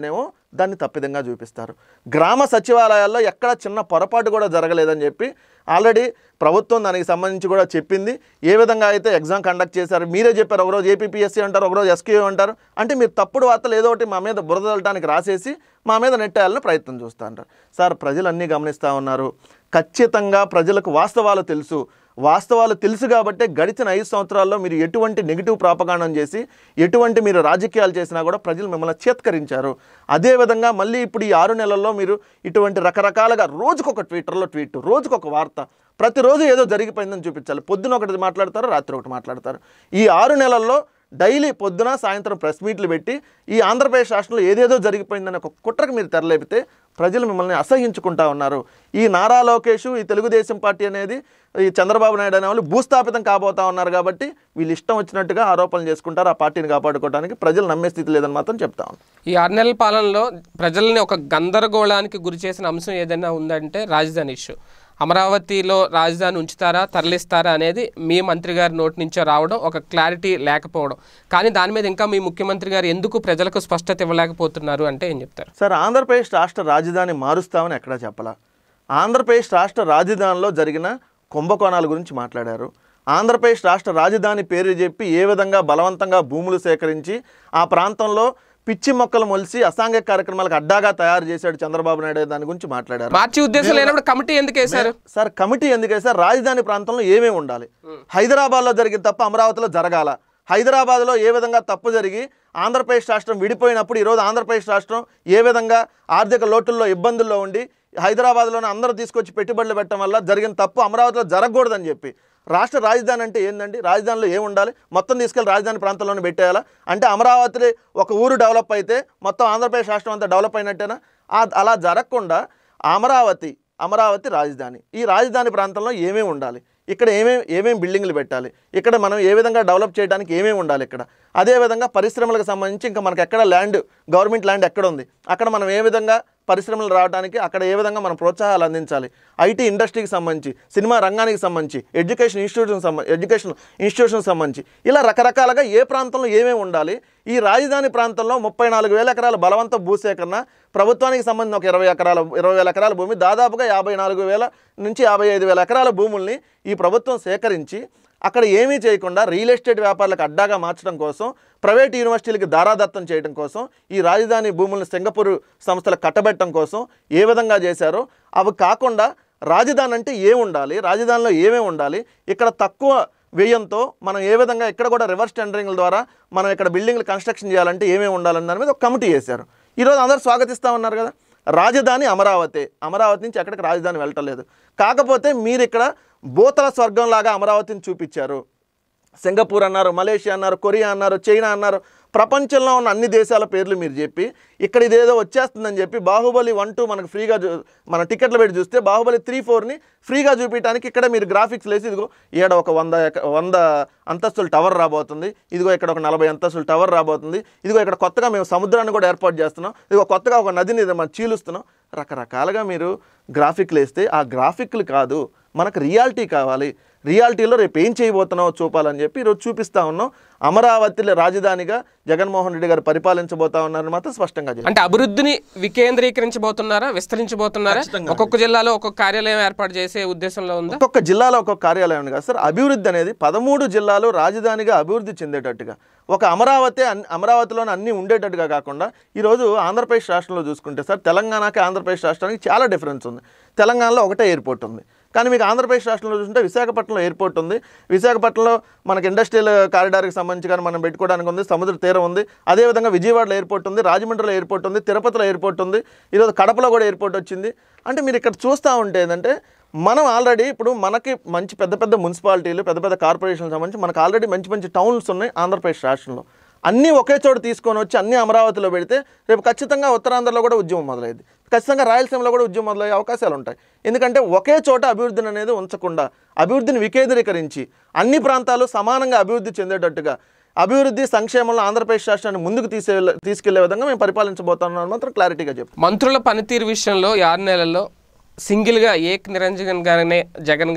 దాన్ని తప్పిదంగా చూపిస్తారు గ్రామ సచివాలయాల్లో ఎక్కడ చిన్న పొరపాటు కూడా జరగలేదని చెప్పి ఆల్రెడీ ప్రభుత్వం దానికి సంబంధించి కూడా చెప్పింది ఏ విధంగా అయితే ఎగ్జామ్ కండక్ట్ చేశారు మీరే చెప్పారు ఒకరోజు ఏపీపీఎస్సీ అంటారు ఒకరోజు ఎస్క్యూ అంటారు అంటే మీరు తప్పుడు వార్తలు ఏదో ఒకటి మా మీద బురద చల్లటానికి రాసేసి మా మీద నెట్టేయాలని ప్రయత్నం చూస్తూ ఉంటారు సార్ ప్రజలు అన్నీ గమనిస్తూ ఉన్నారు ఖచ్చితంగా ప్రజలకు వాస్తవాలు తెలుసు వాస్తవాలు తెలుసు కాబట్టే గడిచిన ఐదు సంవత్సరాల్లో మీరు ఎటువంటి నెగిటివ్ ప్రాపగాండం చేసి ఎటువంటి మీరు రాజకీయాలు చేసినా కూడా ప్రజలు మిమ్మల్ని చేత్కరించారు అదేవిధంగా మళ్ళీ ఇప్పుడు ఈ ఆరు నెలల్లో మీరు ఇటువంటి రకరకాలుగా రోజుకొక ట్విట్టర్లో ట్వీట్ రోజుకొక వార్త ప్రతిరోజు ఏదో జరిగిపోయిందని చూపించాలి పొద్దున ఒకటి మాట్లాడతారు రాత్రి ఒకటి మాట్లాడతారు ఈ ఆరు నెలల్లో డైలీ పొద్దున సాయంత్రం ప్రెస్ మీట్లు పెట్టి ఈ ఆంధ్రప్రదేశ్ రాష్ట్రంలో ఏదేదో జరిగిపోయిందని ఒక కుట్రకు మీరు తెరలేపితే ప్రజలు మిమ్మల్ని అసహించుకుంటా ఉన్నారు ఈ నారా లోకేష్ ఈ తెలుగుదేశం పార్టీ అనేది ఈ చంద్రబాబు నాయుడు అనే వాళ్ళు భూస్థాపితం కాబోతా ఉన్నారు కాబట్టి వీళ్ళు ఇష్టం వచ్చినట్టుగా ఆరోపణలు చేసుకుంటారు ఆ పార్టీని కాపాడుకోవడానికి ప్రజలు నమ్మే స్థితి లేదని మాత్రం చెప్తా ఉన్నాను ఈ ఆరు నెలల పాలనలో ప్రజల్ని ఒక గందరగోళానికి గురి చేసిన అంశం ఏదైనా ఉందంటే రాజధాని ఇష్యూ అమరావతిలో రాజధాని ఉంచుతారా తరలిస్తారా అనేది మీ మంత్రి గారి నోటి నుంచే రావడం ఒక క్లారిటీ లేకపోవడం కానీ దాని మీద ఇంకా మీ ముఖ్యమంత్రి గారు ఎందుకు ప్రజలకు స్పష్టత ఇవ్వలేకపోతున్నారు అంటే ఏం చెప్తారు సార్ ఆంధ్రప్రదేశ్ రాష్ట్ర రాజధాని మారుస్తామని ఎక్కడా చెప్పలా ఆంధ్రప్రదేశ్ రాష్ట్ర రాజధానిలో జరిగిన కుంభకోణాల గురించి మాట్లాడారు ఆంధ్రప్రదేశ్ రాష్ట్ర రాజధాని పేరు చెప్పి ఏ విధంగా బలవంతంగా భూములు సేకరించి ఆ ప్రాంతంలో పిచ్చి మొక్కలు మొలిసి అసాంఘిక కార్యక్రమాలకు అడ్డాగా తయారు చేశాడు చంద్రబాబు నాయుడు దాని గురించి మాట్లాడారు మార్చి ఉద్దేశం లేనప్పుడు కమిటీ ఎందుకు వేశారు సార్ కమిటీ ఎందుకే సార్ రాజధాని ప్రాంతంలో ఏమేమి ఉండాలి హైదరాబాద్లో జరిగిన తప్ప అమరావతిలో జరగాల హైదరాబాద్లో ఏ విధంగా తప్పు జరిగి ఆంధ్రప్రదేశ్ రాష్ట్రం విడిపోయినప్పుడు ఈరోజు ఆంధ్రప్రదేశ్ రాష్ట్రం ఏ విధంగా ఆర్థిక లోటుల్లో ఇబ్బందుల్లో ఉండి హైదరాబాద్లోనే అందరూ తీసుకొచ్చి పెట్టుబడులు పెట్టడం వల్ల జరిగిన తప్పు అమరావతిలో జరగకూడదని చెప్పి రాష్ట్ర రాజధాని అంటే ఏందండి రాజధానిలో ఏమి ఉండాలి మొత్తం తీసుకెళ్ళి రాజధాని ప్రాంతంలోనే పెట్టేయాలా అంటే అమరావతి ఒక ఊరు డెవలప్ అయితే మొత్తం ఆంధ్రప్రదేశ్ రాష్ట్రం అంతా డెవలప్ అయినట్టేనా ఆ- అలా జరగకుండా అమరావతి అమరావతి రాజధాని ఈ రాజధాని ప్రాంతంలో ఏమేమి ఉండాలి ఇక్కడ ఏమేమి ఏమేమి బిల్డింగ్లు పెట్టాలి ఇక్కడ మనం ఏ విధంగా డెవలప్ చేయడానికి ఏమేమి ఉండాలి ఇక్కడ అదేవిధంగా పరిశ్రమలకు సంబంధించి ఇంకా మనకి ఎక్కడ ల్యాండ్ గవర్నమెంట్ ల్యాండ్ ఎక్కడ ఉంది అక్కడ మనం ఏ విధంగా పరిశ్రమలు రావడానికి అక్కడ ఏ విధంగా మనం ప్రోత్సాహాలు అందించాలి ఐటీ ఇండస్ట్రీకి సంబంధించి సినిమా రంగానికి సంబంధించి ఎడ్యుకేషన్ ఇన్స్టిట్యూషన్ సంబంధించి ఎడ్యుకేషన్ ఇన్స్టిట్యూషన్కి సంబంధించి ఇలా రకరకాలుగా ఏ ప్రాంతంలో ఏమేమి ఉండాలి ఈ రాజధాని ప్రాంతంలో ముప్పై నాలుగు వేల ఎకరాల బలవంత భూసేకరణ ప్రభుత్వానికి సంబంధించిన ఒక ఇరవై ఎకరాల ఇరవై వేల ఎకరాల భూమి దాదాపుగా యాభై నాలుగు వేల నుంచి యాభై ఐదు వేల ఎకరాల భూముల్ని ఈ ప్రభుత్వం సేకరించి అక్కడ ఏమీ చేయకుండా రియల్ ఎస్టేట్ వ్యాపారులకు అడ్డాగా మార్చడం కోసం ప్రైవేట్ యూనివర్సిటీలకి దారాదత్తం చేయడం కోసం ఈ రాజధాని భూములను సింగపూర్ సంస్థలకు కట్టబెట్టడం కోసం ఏ విధంగా చేశారో అవి కాకుండా రాజధాని అంటే ఏం ఉండాలి రాజధానిలో ఏమేమి ఉండాలి ఇక్కడ తక్కువ వ్యయంతో మనం ఏ విధంగా ఇక్కడ కూడా రివర్స్ టెండరింగ్ల ద్వారా మనం ఇక్కడ బిల్డింగ్లు కన్స్ట్రక్షన్ చేయాలంటే ఏమేమి ఉండాలని దాని మీద ఒక కమిటీ చేశారు ఈరోజు అందరూ స్వాగతిస్తూ ఉన్నారు కదా రాజధాని అమరావతి అమరావతి నుంచి ఎక్కడికి రాజధాని వెళ్ళటలేదు కాకపోతే మీరు ఇక్కడ భూతల స్వర్గంలాగా అమరావతిని చూపించారు సింగపూర్ అన్నారు మలేషియా అన్నారు కొరియా అన్నారు చైనా అన్నారు ప్రపంచంలో ఉన్న అన్ని దేశాల పేర్లు మీరు చెప్పి ఇక్కడ ఇదేదో వచ్చేస్తుందని చెప్పి బాహుబలి వన్ టూ మనకు ఫ్రీగా చూ మన టికెట్లు పెట్టి చూస్తే బాహుబలి త్రీ ఫోర్ని ఫ్రీగా చూపించడానికి ఇక్కడ మీరు గ్రాఫిక్స్ లేసి ఇదిగో ఈడ ఒక వంద ఎక- వంద అంతస్తుల టవర్ రాబోతుంది ఇదిగో ఇక్కడ ఒక నలభై అంతస్తుల టవర్ రాబోతుంది ఇదిగో ఇక్కడ కొత్తగా మేము సముద్రాన్ని కూడా ఏర్పాటు చేస్తున్నాం ఇదిగో కొత్తగా ఒక నదిని మనం చీలుస్తున్నాం రకరకాలుగా మీరు గ్రాఫిక్లు వేస్తే ఆ గ్రాఫిక్లు కాదు మనకు రియాలిటీ కావాలి రియాలిటీలో రేపు ఏం చేయబోతున్నావో చూపాలని చెప్పి ఈరోజు చూపిస్తా ఉన్నాం అమరావతిలో రాజధానిగా జగన్మోహన్ రెడ్డి గారు పరిపాలించబోతా ఉన్నారని మాత్రం స్పష్టంగా చెప్పారు అంటే అభివృద్ధిని వికేంద్రీకరించబోతున్నారా విస్తరించబోతున్నారా ఒక్కొక్క జిల్లాలో ఒక్కొక్క కార్యాలయం ఏర్పాటు చేసే ఉద్దేశంలో ఉందా ఒక్కొక్క జిల్లాలో ఒక్కొక్క కార్యాలయం ఉంది కదా సార్ అభివృద్ధి అనేది పదమూడు జిల్లాలు రాజధానిగా అభివృద్ధి చెందేటట్టుగా ఒక అమరావతి అన్- అమరావతిలోనే అన్నీ ఉండేటట్టుగా కాకుండా ఈరోజు ఆంధ్రప్రదేశ్ రాష్ట్రంలో చూసుకుంటే సార్ తెలంగాణకి ఆంధ్రప్రదేశ్ రాష్ట్రానికి చాలా డిఫరెన్స్ ఉంది తెలంగాణలో ఒకటే ఎయిర్పోర్ట్ ఉంది కానీ మీకు ఆంధ్రప్రదేశ్ రాష్ట్రంలో చూస్తుంటే విశాఖపట్నంలో ఎయిర్పోర్ట్ ఉంది విశాఖపట్నంలో మనకి ఇండస్ట్రియల్ కారిడార్కి సంబంధించి కానీ మనం పెట్టుకోవడానికి ఉంది సముద్ర తీరం ఉంది అదేవిధంగా విజయవాడలో ఎయిర్పోర్ట్ ఉంది రాజమండ్రిలో ఎయిర్పోర్ట్ ఉంది తిరుపతిలో ఎయిర్పోర్ట్ ఉంది ఈరోజు కడపలో కూడా ఎయిర్పోర్ట్ వచ్చింది అంటే మీరు ఇక్కడ చూస్తూ ఉంటే ఏంటంటే మనం ఆల్రెడీ ఇప్పుడు మనకి మంచి పెద్ద పెద్ద మున్సిపాలిటీలు పెద్ద పెద్ద కార్పొరేషన్లకు సంబంధించి మనకు ఆల్రెడీ మంచి మంచి టౌన్స్ ఉన్నాయి ఆంధ్రప్రదేశ్ రాష్ట్రంలో అన్నీ ఒకే చోట తీసుకొని వచ్చి అన్నీ అమరావతిలో పెడితే రేపు ఖచ్చితంగా ఉత్తరాంధ్రలో కూడా ఉద్యమం మొదలైంది ఖచ్చితంగా రాయలసీమలో కూడా ఉద్యమం మొదలయ్యే అవకాశాలు ఉంటాయి ఎందుకంటే ఒకే చోట అభివృద్ధిని అనేది ఉంచకుండా అభివృద్ధిని వికేంద్రీకరించి అన్ని ప్రాంతాలు సమానంగా అభివృద్ధి చెందేటట్టుగా అభివృద్ధి సంక్షేమంలో ఆంధ్రప్రదేశ్ రాష్ట్రాన్ని ముందుకు తీసే తీసుకెళ్లే విధంగా మేము పరిపాలించబోతున్నాం మాత్రం క్లారిటీగా చెప్పు మంత్రుల పనితీరు విషయంలో ఈ ఆరు నెలల్లో సింగిల్గా ఏక్ నిరంజన్ గారినే జగన్ గారు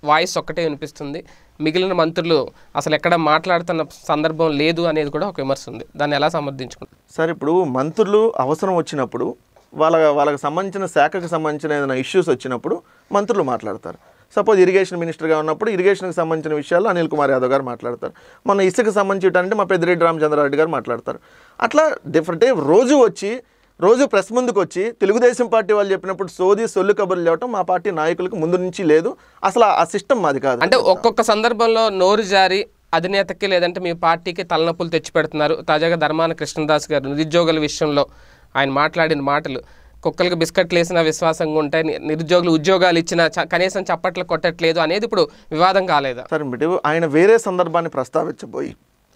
వాయిస్ ఒక్కటే వినిపిస్తుంది మిగిలిన మంత్రులు అసలు ఎక్కడ మాట్లాడుతున్న సందర్భం లేదు అనేది కూడా ఒక విమర్శ ఉంది దాన్ని ఎలా సమర్థించుకుంటారు సార్ ఇప్పుడు మంత్రులు అవసరం వచ్చినప్పుడు వాళ్ళ వాళ్ళకి సంబంధించిన శాఖకు సంబంధించిన ఏదైనా ఇష్యూస్ వచ్చినప్పుడు మంత్రులు మాట్లాడతారు సపోజ్ ఇరిగేషన్ మినిస్టర్గా ఉన్నప్పుడు ఇరిగేషన్కి సంబంధించిన విషయాలు అనిల్ కుమార్ యాదవ్ గారు మాట్లాడతారు మన ఇసుక సంబంధించి అంటే మా పెద్దిరెడ్డి రామచంద్రారెడ్డి గారు మాట్లాడతారు అట్లా డిఫరెంట్ రోజు వచ్చి రోజు ప్రెస్ ముందుకు వచ్చి తెలుగుదేశం పార్టీ వాళ్ళు చెప్పినప్పుడు సోది సొల్లు కబుర్లు చెప్పడం మా పార్టీ నాయకులకు ముందు నుంచి లేదు అసలు ఆ సిస్టమ్ మాది కాదు అంటే ఒక్కొక్క సందర్భంలో నోరు జారి అధినేతకి లేదంటే మీ పార్టీకి తలనొప్పులు తెచ్చిపెడుతున్నారు తాజాగా ధర్మాన కృష్ణదాస్ గారు నిరుద్యోగుల విషయంలో ఆయన మాట్లాడిన మాటలు కుక్కలకు బిస్కెట్లు వేసిన విశ్వాసంగా ఉంటాయి ని- నిరుద్యోగులు ఉద్యోగాలు ఇచ్చిన చ- కనీసం చప్పట్లు కొట్టట్లేదు అనేది ఇప్పుడు వివాదం కాలేదా సరే బిడ్డ ఆయన వేరే సందర్భాన్ని ప్రస్తావించబోయి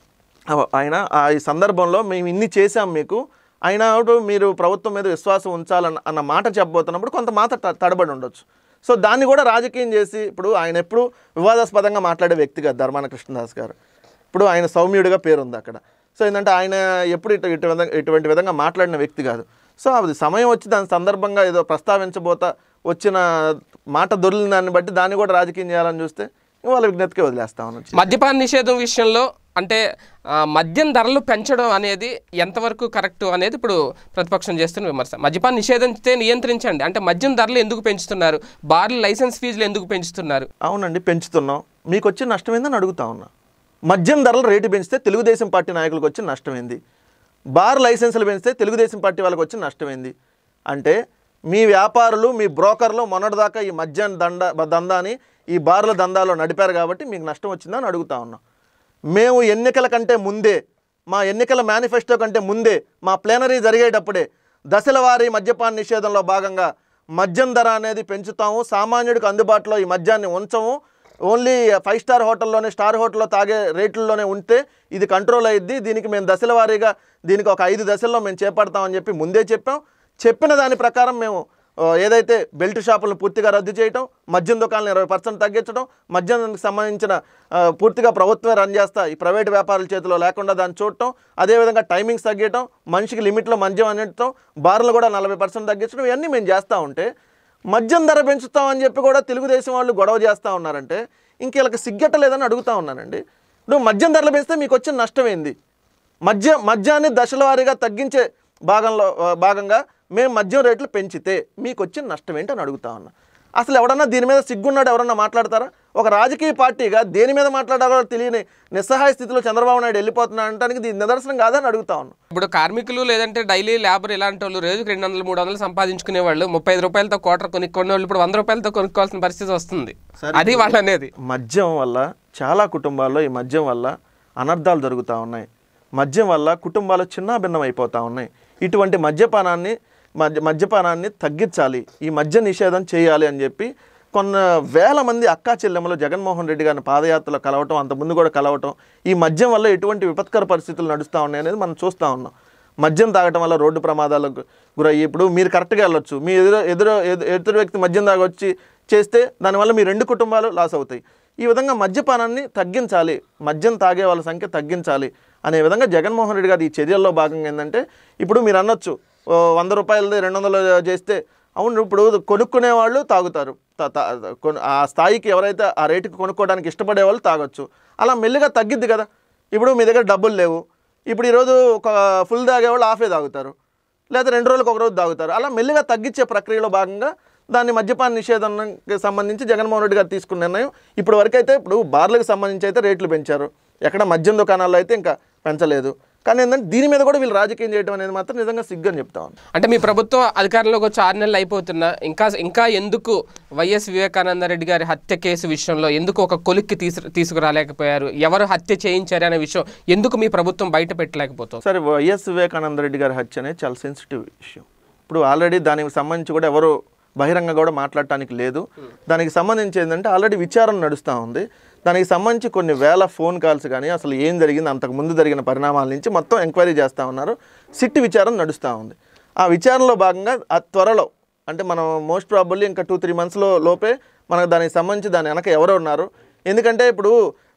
అవ- ఆయన ఆ ఈ సందర్భంలో మేము ఇన్ని చేశాం మీకు అయినా కూడా మీరు ప్రభుత్వం మీద విశ్వాసం ఉంచాలన్న అన్న మాట చెప్పబోతున్నప్పుడు కొంత మాట త- తడబడి ఉండొచ్చు సో దాన్ని కూడా రాజకీయం చేసి ఇప్పుడు ఆయన ఎప్పుడు వివాదాస్పదంగా మాట్లాడే వ్యక్తి కాదు ధర్మాన కృష్ణదాస్ గారు ఇప్పుడు ఆయన సౌమ్యుడిగా పేరుంది అక్కడ సో ఏంటంటే ఆయన ఎప్పుడు ఇటు ఇటు విధంగా ఇటువంటి విధంగా మాట్లాడిన వ్యక్తి కాదు సో అది సమయం వచ్చి దాని సందర్భంగా ఏదో ప్రస్తావించబోతా వచ్చిన మాట దొరికిన దాన్ని బట్టి దాన్ని కూడా రాజకీయం చేయాలని చూస్తే వాళ్ళ విజ్ఞతకే వదిలేస్తా ఉన్నాను మద్యపాన నిషేధం విషయంలో అంటే ఆ, మద్యం ధరలు పెంచడం అనేది ఎంతవరకు కరెక్ట్ అనేది ఇప్పుడు ప్రతిపక్షం చేస్తున్న విమర్శ మద్యపాన నిషేధించితే నియంత్రించండి అంటే మద్యం ధరలు ఎందుకు పెంచుతున్నారు బార్లు లైసెన్స్ ఫీజులు ఎందుకు పెంచుతున్నారు అవునండి పెంచుతున్నాం మీకు వచ్చే నష్టం ఏందని అడుగుతా ఉన్నా మద్యం ధరలు రేటు పెంచితే తెలుగుదేశం పార్టీ నాయకులకు వచ్చి నష్టం ఏంది బార్ లైసెన్సులు పెంచితే తెలుగుదేశం పార్టీ వాళ్ళకి వచ్చి నష్టం ఏంది అంటే మీ వ్యాపారులు మీ బ్రోకర్లు మొన్నటిదాకా ఈ మద్యం దండ దందాని ఈ బార్ల దందాలో నడిపారు కాబట్టి మీకు నష్టం వచ్చిందని అడుగుతా ఉన్నాం మేము ఎన్నికల కంటే ముందే మా ఎన్నికల మేనిఫెస్టో కంటే ముందే మా ప్లేనరీ జరిగేటప్పుడే దశల వారీ మద్యపాన నిషేధంలో భాగంగా మద్యం ధర అనేది పెంచుతాము సామాన్యుడికి అందుబాటులో ఈ మద్యాన్ని ఉంచము ఓన్లీ ఫైవ్ స్టార్ హోటల్లోనే స్టార్ హోటల్లో తాగే రేట్లలోనే ఉంటే ఇది కంట్రోల్ అయ్యిద్ది దీనికి మేము దశల వారీగా దీనికి ఒక ఐదు దశల్లో మేము చేపడతామని చెప్పి ముందే చెప్పాం చెప్పిన దాని ప్రకారం మేము ఆ, ఏదైతే బెల్ట్ షాపులను పూర్తిగా రద్దు చేయటం మద్యం దుకాణాలను ఇరవై పర్సెంట్ తగ్గించడం మద్యానికి సంబంధించిన ఆ, పూర్తిగా ప్రభుత్వమే రన్ చేస్తా ఈ ప్రైవేట్ వ్యాపారుల చేతిలో లేకుండా దాన్ని చూడటం అదేవిధంగా టైమింగ్స్ తగ్గించడం మనిషికి లిమిట్లో మద్యం అనటం బార్లు కూడా నలభై పర్సెంట్ తగ్గించడం ఇవన్నీ మేము చేస్తూ ఉంటే మద్యం ధర పెంచుతామని చెప్పి కూడా తెలుగుదేశం వాళ్ళు గొడవ చేస్తూ ఉన్నారంటే ఇంక వీళ్ళకి సిగ్గట్టలేదని అడుగుతా ఉన్నానండి నువ్వు మద్యం ధరలు పెంచితే మీకు వచ్చిన నష్టం ఏంది మద్య మద్యాన్ని దశల వారీగా తగ్గించే భాగంలో ఆ, భాగంగా మేము మద్యం రేట్లు పెంచితే మీకు వచ్చిన నష్టం ఏంటి అని అడుగుతా ఉన్నా అసలు ఎవడన్నా దీని మీద సిగ్గున్నాడు ఎవరన్నా మాట్లాడతారా ఒక రాజకీయ పార్టీగా దేని మీద మాట్లాడాలో తెలియని నిస్సహాయ స్థితిలో చంద్రబాబు నాయుడు వెళ్ళిపోతున్నా అనడానికి దీని నిదర్శనం కాదని అడుగుతా ఉన్నా ఇప్పుడు కార్మికులు లేదంటే డైలీ లేబర్ ఇలాంటి వాళ్ళు రోజుకి రెండు వందలు మూడు వందలు సంపాదించుకునే వాళ్ళు ముప్పై ఐదు రూపాయలతో కోటర్ కొనుక్కునే వాళ్ళు ఇప్పుడు వంద రూపాయలతో కొనుక్కోవాల్సిన పరిస్థితి వస్తుంది అది వాళ్ళు అనేది మద్యం వల్ల చాలా కుటుంబాల్లో ఈ మద్యం వల్ల అనర్థాలు జరుగుతూ ఉన్నాయి మద్యం వల్ల కుటుంబాలు చిన్నాభిన్నం అయిపోతూ ఉన్నాయి ఇటువంటి మద్యపానాన్ని మద్య మద్యపానాన్ని తగ్గించాలి ఈ మద్య నిషేధం చేయాలి అని చెప్పి కొన్న వేల మంది అక్కా చెల్లెమ్మలు జగన్మోహన్ రెడ్డి గారిని పాదయాత్రలో కలవటం అంతకుముందు కూడా కలవటం ఈ మద్యం వల్ల ఎటువంటి విపత్కర పరిస్థితులు నడుస్తూ ఉన్నాయి అనేది మనం చూస్తూ ఉన్నాం మద్యం తాగటం వల్ల రోడ్డు ప్రమాదాలకు గురయ్యి ఇప్పుడు మీరు కరెక్ట్గా వెళ్ళొచ్చు మీ ఎదురు ఎదురు ఎదు- ఎదురు వ్యక్తి మద్యం తాగొచ్చి చేస్తే దానివల్ల మీ రెండు కుటుంబాలు లాస్ అవుతాయి ఈ విధంగా మద్యపానాన్ని తగ్గించాలి మద్యం తాగే వాళ్ళ సంఖ్య తగ్గించాలి అనే విధంగా జగన్మోహన్ రెడ్డి గారు ఈ చర్యల్లో భాగంగా ఏంటంటే ఇప్పుడు మీరు అనొచ్చు ఓ వంద రూపాయలది రెండు వందలు చేస్తే అవును ఇప్పుడు కొనుక్కునే వాళ్ళు తాగుతారు తా- తా- కొను- ఆ స్థాయికి ఎవరైతే ఆ రేటుకి కొనుక్కోవడానికి ఇష్టపడే వాళ్ళు తాగొచ్చు అలా మెల్లిగా తగ్గిద్ది కదా ఇప్పుడు మీ దగ్గర డబ్బులు లేవు ఇప్పుడు ఈరోజు ఒక ఫుల్ తాగేవాళ్ళు హాఫే తాగుతారు లేదా రెండు రోజులకు ఒక రోజు తాగుతారు అలా మెల్లిగా తగ్గించే ప్రక్రియలో భాగంగా దాన్ని మద్యపాన నిషేధానికి సంబంధించి జగన్మోహన్ రెడ్డి గారు తీసుకున్న నిర్ణయం ఇప్పుడు వరకు అయితే ఇప్పుడు బార్లకు సంబంధించి అయితే రేట్లు పెంచారు ఎక్కడ మద్యం దుకాణాల్లో అయితే ఇంకా పెంచలేదు కానీ ఏంటంటే దీని మీద కూడా వీళ్ళు రాజకీయం చేయడం అనేది మాత్రం నిజంగా సిగ్గని చెప్తా ఉన్నాను అంటే మీ ప్రభుత్వం అధికారంలోకి వచ్చి ఆరు నెలలు అయిపోతున్నా ఇంకా ఇంకా ఎందుకు వైఎస్ వివేకానంద రెడ్డి గారి హత్య కేసు విషయంలో ఎందుకు ఒక కొలిక్కి తీసు తీసుకురాలేకపోయారు ఎవరు హత్య చేయించారు అనే విషయం ఎందుకు మీ ప్రభుత్వం బయట పెట్టలేకపోతుంది సరే వైఎస్ వివేకానంద రెడ్డి గారి హత్య అనేది చాలా సెన్సిటివ్ ఇష్యూ ఇప్పుడు ఆల్రెడీ దానికి సంబంధించి కూడా ఎవరు బహిరంగ కూడా మాట్లాడటానికి లేదు దానికి సంబంధించి ఏంటంటే ఆల్రెడీ విచారణ నడుస్తూ ఉంది దానికి సంబంధించి కొన్ని వేల ఫోన్ కాల్స్ కానీ అసలు ఏం జరిగింది అంతకు ముందు జరిగిన పరిణామాల నుంచి మొత్తం ఎంక్వైరీ చేస్తూ ఉన్నారు సిట్ విచారణ నడుస్తూ ఉంది ఆ విచారణలో భాగంగా ఆ త్వరలో అంటే మనం మోస్ట్ ప్రాబుల్లీ ఇంకా టూ త్రీ మంత్స్లో లోపే మనకు దానికి సంబంధించి దాని వెనక ఎవరు ఉన్నారు ఎందుకంటే ఇప్పుడు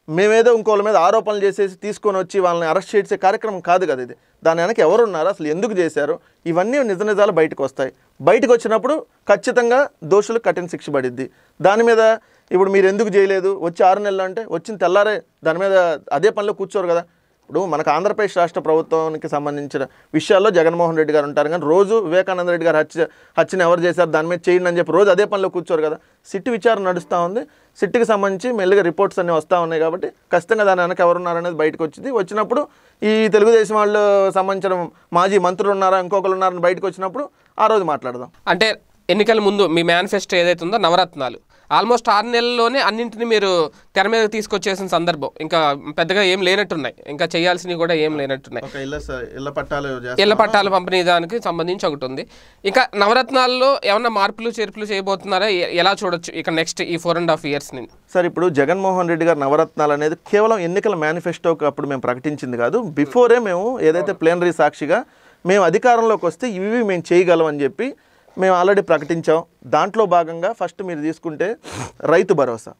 మేమేదో ఇంకోళ్ళ మీద ఆరోపణలు చేసేసి తీసుకొని వచ్చి వాళ్ళని అరెస్ట్ చేసే కార్యక్రమం కాదు కదా ఇది దాని వెనక ఎవరు ఉన్నారు అసలు ఎందుకు చేశారు ఇవన్నీ నిజ నిజాలు బయటకు వస్తాయి బయటకు వచ్చినప్పుడు ఖచ్చితంగా దోషులు కఠిన శిక్ష పడిద్ది దాని మీద ఇప్పుడు మీరు ఎందుకు చేయలేదు వచ్చి ఆరు నెలలు అంటే వచ్చిన తెల్లారే దాని మీద అదే పనిలో కూర్చోరు కదా ఇప్పుడు మనకు ఆంధ్రప్రదేశ్ రాష్ట్ర ప్రభుత్వానికి సంబంధించిన విషయాల్లో జగన్మోహన్ రెడ్డి గారు ఉంటారు కానీ రోజు వివేకానంద రెడ్డి గారు హత్య హత్యను ఎవరు చేశారు దాని మీద చేయండి అని చెప్పి రోజు అదే పనిలో కూర్చోరు కదా సిట్ విచారణ నడుస్తూ ఉంది సిట్కి సంబంధించి మెల్లిగా రిపోర్ట్స్ అన్నీ వస్తూ ఉన్నాయి కాబట్టి ఖచ్చితంగా దాని వెనక ఎవరున్నారనేది బయటకు వచ్చింది వచ్చినప్పుడు ఈ తెలుగుదేశం వాళ్ళు సంబంధించిన మాజీ మంత్రులు ఉన్నారా ఇంకొకరు ఉన్నారని బయటకు వచ్చినప్పుడు ఆ రోజు మాట్లాడదాం అంటే ఎన్నికల ముందు మీ మేనిఫెస్టో ఏదైతే ఉందో నవరత్నాలు ఆల్మోస్ట్ ఆరు నెలల్లోనే అన్నింటిని మీరు తెర మీద తీసుకొచ్చేసిన సందర్భం ఇంకా పెద్దగా ఏం లేనట్టున్నాయి ఇంకా చేయాల్సినవి కూడా ఏం లేనట్టున్నాయి ఒక ఇళ్ళ ఇళ్ళ పట్టాలు ఇళ్ల పట్టాల పంపిణీ దానికి సంబంధించి ఒకటి ఉంది ఇంకా నవరత్నాల్లో ఏమన్నా మార్పులు చేర్పులు చేయబోతున్నారా ఎ- ఎలా చూడొచ్చు ఇక నెక్స్ట్ ఈ ఫోర్ అండ్ హాఫ్ ఇయర్స్ ని సార్ ఇప్పుడు జగన్మోహన్ రెడ్డి గారు నవరత్నాలు అనేది కేవలం ఎన్నికల మేనిఫెస్టోకి అప్పుడు మేము ప్రకటించింది కాదు బిఫోరే మేము ఏదైతే ప్లేనరీ సాక్షిగా మేము అధికారంలోకి వస్తే ఇవి మేము చేయగలం అని చెప్పి మేము ఆల్రెడీ ప్రకటించాం దాంట్లో భాగంగా ఫస్ట్ మీరు తీసుకుంటే రైతు భరోసా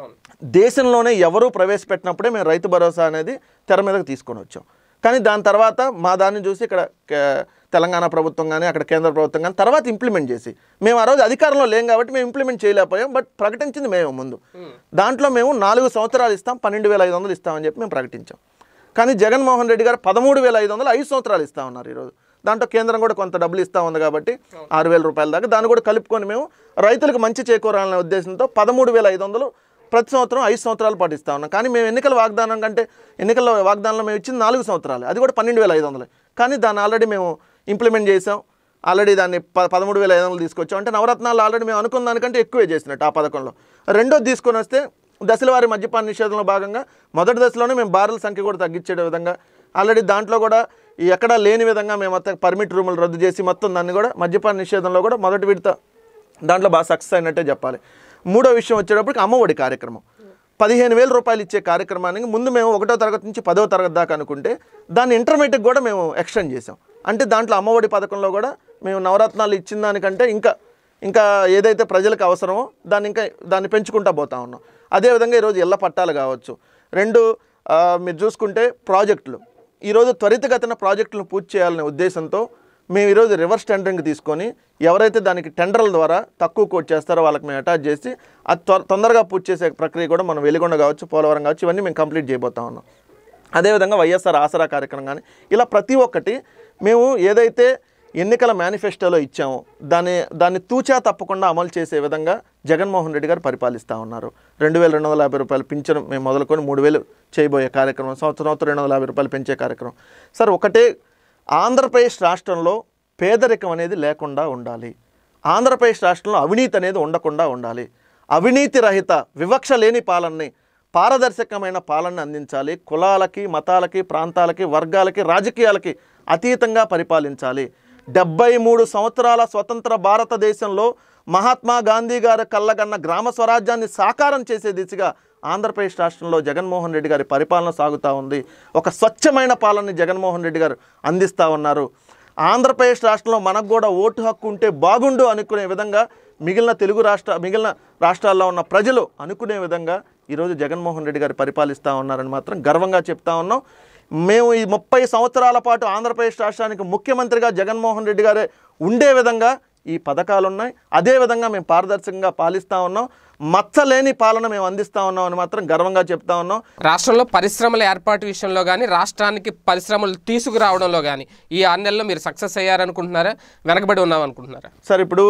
దేశంలోనే ఎవరూ ప్రవేశపెట్టినప్పుడే మేము రైతు భరోసా అనేది తెర మీదకి తీసుకొని వచ్చాం కానీ దాని తర్వాత మా దాన్ని చూసి ఇక్కడ కే- తెలంగాణ ప్రభుత్వం కానీ అక్కడ కేంద్ర ప్రభుత్వం కానీ తర్వాత ఇంప్లిమెంట్ చేసి మేము ఆ రోజు అధికారంలో లేం కాబట్టి మేము ఇంప్లిమెంట్ చేయలేకపోయాం బట్ ప్రకటించింది మేము ముందు దాంట్లో మేము నాలుగు సంవత్సరాలు ఇస్తాం పన్నెండు వేల ఐదు వందలు ఇస్తామని చెప్పి మేము ప్రకటించాం కానీ జగన్మోహన్ రెడ్డి గారు పదమూడు వేల ఐదు వందలు ఐదు సంవత్సరాలు ఇస్తా ఉన్నారు ఈరోజు దాంట్లో కేంద్రం కూడా కొంత డబ్బులు ఇస్తా ఉంది కాబట్టి ఆరు వేల రూపాయల దాకా దాన్ని కూడా కలుపుకొని మేము రైతులకు మంచి చేకూరాలనే ఉద్దేశంతో పదమూడు వేల ఐదు వందలు ప్రతి సంవత్సరం ఐదు సంవత్సరాలు పాటు ఇస్తా ఉన్నాం కానీ మేము ఎన్నికల వాగ్దానం కంటే ఎన్నికల వాగ్దానంలో మేము ఇచ్చింది నాలుగు సంవత్సరాలు అది కూడా పన్నెండు వేల ఐదు వందలు కానీ దాన్ని ఆల్రెడీ మేము ఇంప్లిమెంట్ చేసాం ఆల్రెడీ దాన్ని ప పదమూడు వేల ఐదు వందలు తీసుకొచ్చాం అంటే నవరత్నాలు ఆల్రెడీ మేము అనుకున్న దానికంటే ఎక్కువే చేసినట్టు ఆ పథకంలో రెండోది తీసుకొని వస్తే దశల వారి మద్యపాన నిషేధంలో భాగంగా మొదటి దశలోనే మేము బార్ల సంఖ్య కూడా తగ్గించే విధంగా ఆల్రెడీ దాంట్లో కూడా ఈ ఎక్కడా లేని విధంగా మేము మొత్తం పర్మిట్ రూములు రద్దు చేసి మొత్తం దాన్ని కూడా మద్యపాన నిషేధంలో కూడా మొదటి విడత దాంట్లో బాగా సక్సెస్ అయినట్టే చెప్పాలి మూడో విషయం వచ్చేటప్పటికి అమ్మఒడి కార్యక్రమం పదిహేను వేల రూపాయలు ఇచ్చే కార్యక్రమానికి ముందు మేము ఒకటో తరగతి నుంచి పదో తరగతి దాకా అనుకుంటే దాన్ని ఇంటర్మీడియట్కి కూడా మేము ఎక్స్టెండ్ చేసాం అంటే దాంట్లో అమ్మఒడి పథకంలో కూడా మేము నవరత్నాలు ఇచ్చిన దానికంటే ఇంకా ఇంకా ఏదైతే ప్రజలకు అవసరమో దాన్ని ఇంకా దాన్ని పెంచుకుంటా పోతా ఉన్నాం అదేవిధంగా ఈరోజు ఇళ్ల పట్టాలు కావచ్చు రెండు ఆ, మీరు చూసుకుంటే ప్రాజెక్టులు ఈరోజు త్వరితగతిన ప్రాజెక్టులను పూర్తి చేయాలనే ఉద్దేశంతో మేము ఈరోజు రివర్స్ టెండరింగ్ తీసుకొని ఎవరైతే దానికి టెండర్ల ద్వారా తక్కువ కోట్ చేస్తారో వాళ్ళకి మేము అటాచ్ చేసి అది త్వర తొందరగా పూర్తి చేసే ప్రక్రియ కూడా మనం వెలిగొండ కావచ్చు పోలవరం కావచ్చు ఇవన్నీ మేము కంప్లీట్ చేయబోతా ఉన్నాం అదేవిధంగా వైఎస్ఆర్ ఆసరా కార్యక్రమం కానీ ఇలా ప్రతి ఒక్కటి మేము ఏదైతే ఎన్నికల మేనిఫెస్టోలో ఇచ్చామో దాన్ని దాన్ని తూచా తప్పకుండా అమలు చేసే విధంగా జగన్మోహన్ రెడ్డి గారు పరిపాలిస్తూ ఉన్నారు రెండు వేల రెండు వందల యాభై రూపాయలు పింఛను మేము మొదలుకొని మూడు వేలు చేయబోయే కార్యక్రమం సంవత్సరం సంవత్సరం రెండు వందల యాభై రూపాయలు పెంచే కార్యక్రమం సార్ ఒకటే ఆంధ్రప్రదేశ్ రాష్ట్రంలో పేదరికం అనేది లేకుండా ఉండాలి ఆంధ్రప్రదేశ్ రాష్ట్రంలో అవినీతి అనేది ఉండకుండా ఉండాలి అవినీతి రహిత వివక్ష లేని పాలనని పారదర్శకమైన పాలన అందించాలి కులాలకి మతాలకి ప్రాంతాలకి వర్గాలకి రాజకీయాలకి అతీతంగా పరిపాలించాలి డెబ్బై మూడు సంవత్సరాల స్వతంత్ర భారతదేశంలో మహాత్మా గాంధీ గారి కళ్ళగన్న గ్రామ స్వరాజ్యాన్ని సాకారం చేసే దిశగా ఆంధ్రప్రదేశ్ రాష్ట్రంలో జగన్మోహన్ రెడ్డి గారి పరిపాలన సాగుతూ ఉంది ఒక స్వచ్ఛమైన పాలనని జగన్మోహన్ రెడ్డి గారు అందిస్తూ ఉన్నారు ఆంధ్రప్రదేశ్ రాష్ట్రంలో మనకు కూడా ఓటు హక్కు ఉంటే బాగుండు అనుకునే విధంగా మిగిలిన తెలుగు రాష్ట్ర మిగిలిన రాష్ట్రాల్లో ఉన్న ప్రజలు అనుకునే విధంగా ఈరోజు జగన్మోహన్ రెడ్డి గారు పరిపాలిస్తూ ఉన్నారని మాత్రం గర్వంగా చెప్తా ఉన్నాం మేము ఈ ముప్పై సంవత్సరాల పాటు ఆంధ్రప్రదేశ్ రాష్ట్రానికి ముఖ్యమంత్రిగా జగన్మోహన్ రెడ్డి గారే ఉండే విధంగా ఈ పథకాలు ఉన్నాయి అదే విధంగా మేము పారదర్శకంగా పాలిస్తూ ఉన్నాం మచ్చలేని పాలన మేము అందిస్తూ ఉన్నాం అని మాత్రం గర్వంగా చెప్తా ఉన్నాం రాష్ట్రంలో పరిశ్రమల ఏర్పాటు విషయంలో కానీ రాష్ట్రానికి పరిశ్రమలు తీసుకురావడంలో కానీ ఈ ఆరు నెలల్లో మీరు సక్సెస్ అయ్యారనుకుంటున్నారా వెనకబడి ఉన్నాం అనుకుంటున్నారా సార్ ఇప్పుడు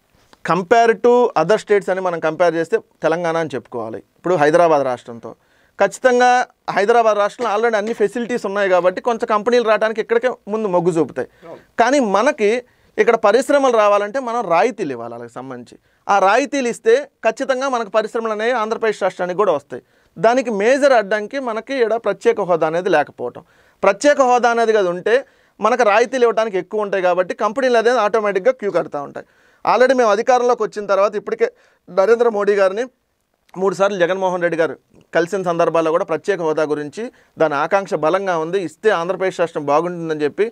కంపేర్ టు అదర్ స్టేట్స్ అని మనం కంపేర్ చేస్తే తెలంగాణ అని చెప్పుకోవాలి ఇప్పుడు హైదరాబాద్ రాష్ట్రంతో ఖచ్చితంగా హైదరాబాద్ రాష్ట్రంలో ఆల్రెడీ అన్ని ఫెసిలిటీస్ ఉన్నాయి కాబట్టి కొంచెం కంపెనీలు రావడానికి ఇక్కడికే ముందు మొగ్గు చూపుతాయి కానీ మనకి ఇక్కడ పరిశ్రమలు రావాలంటే మనం రాయితీలు ఇవ్వాలి వాళ్ళకి సంబంధించి ఆ రాయితీలు ఇస్తే ఖచ్చితంగా మనకు పరిశ్రమలు అనేవి ఆంధ్రప్రదేశ్ రాష్ట్రానికి కూడా వస్తాయి దానికి మేజర్ అడ్డంకి మనకి ఇక్కడ ప్రత్యేక హోదా అనేది లేకపోవటం ప్రత్యేక హోదా అనేది కదా ఉంటే మనకు రాయితీలు ఇవ్వడానికి ఎక్కువ ఉంటాయి కాబట్టి కంపెనీలు అనేది ఆటోమేటిక్గా క్యూ కడతా ఉంటాయి ఆల్రెడీ మేము అధికారంలోకి వచ్చిన తర్వాత ఇప్పటికే నరేంద్ర మోడీ గారిని మూడుసార్లు జగన్మోహన్ రెడ్డి గారు కలిసిన సందర్భాల్లో కూడా ప్రత్యేక హోదా గురించి దాని ఆకాంక్ష బలంగా ఉంది ఇస్తే ఆంధ్రప్రదేశ్ రాష్ట్రం బాగుంటుందని చెప్పి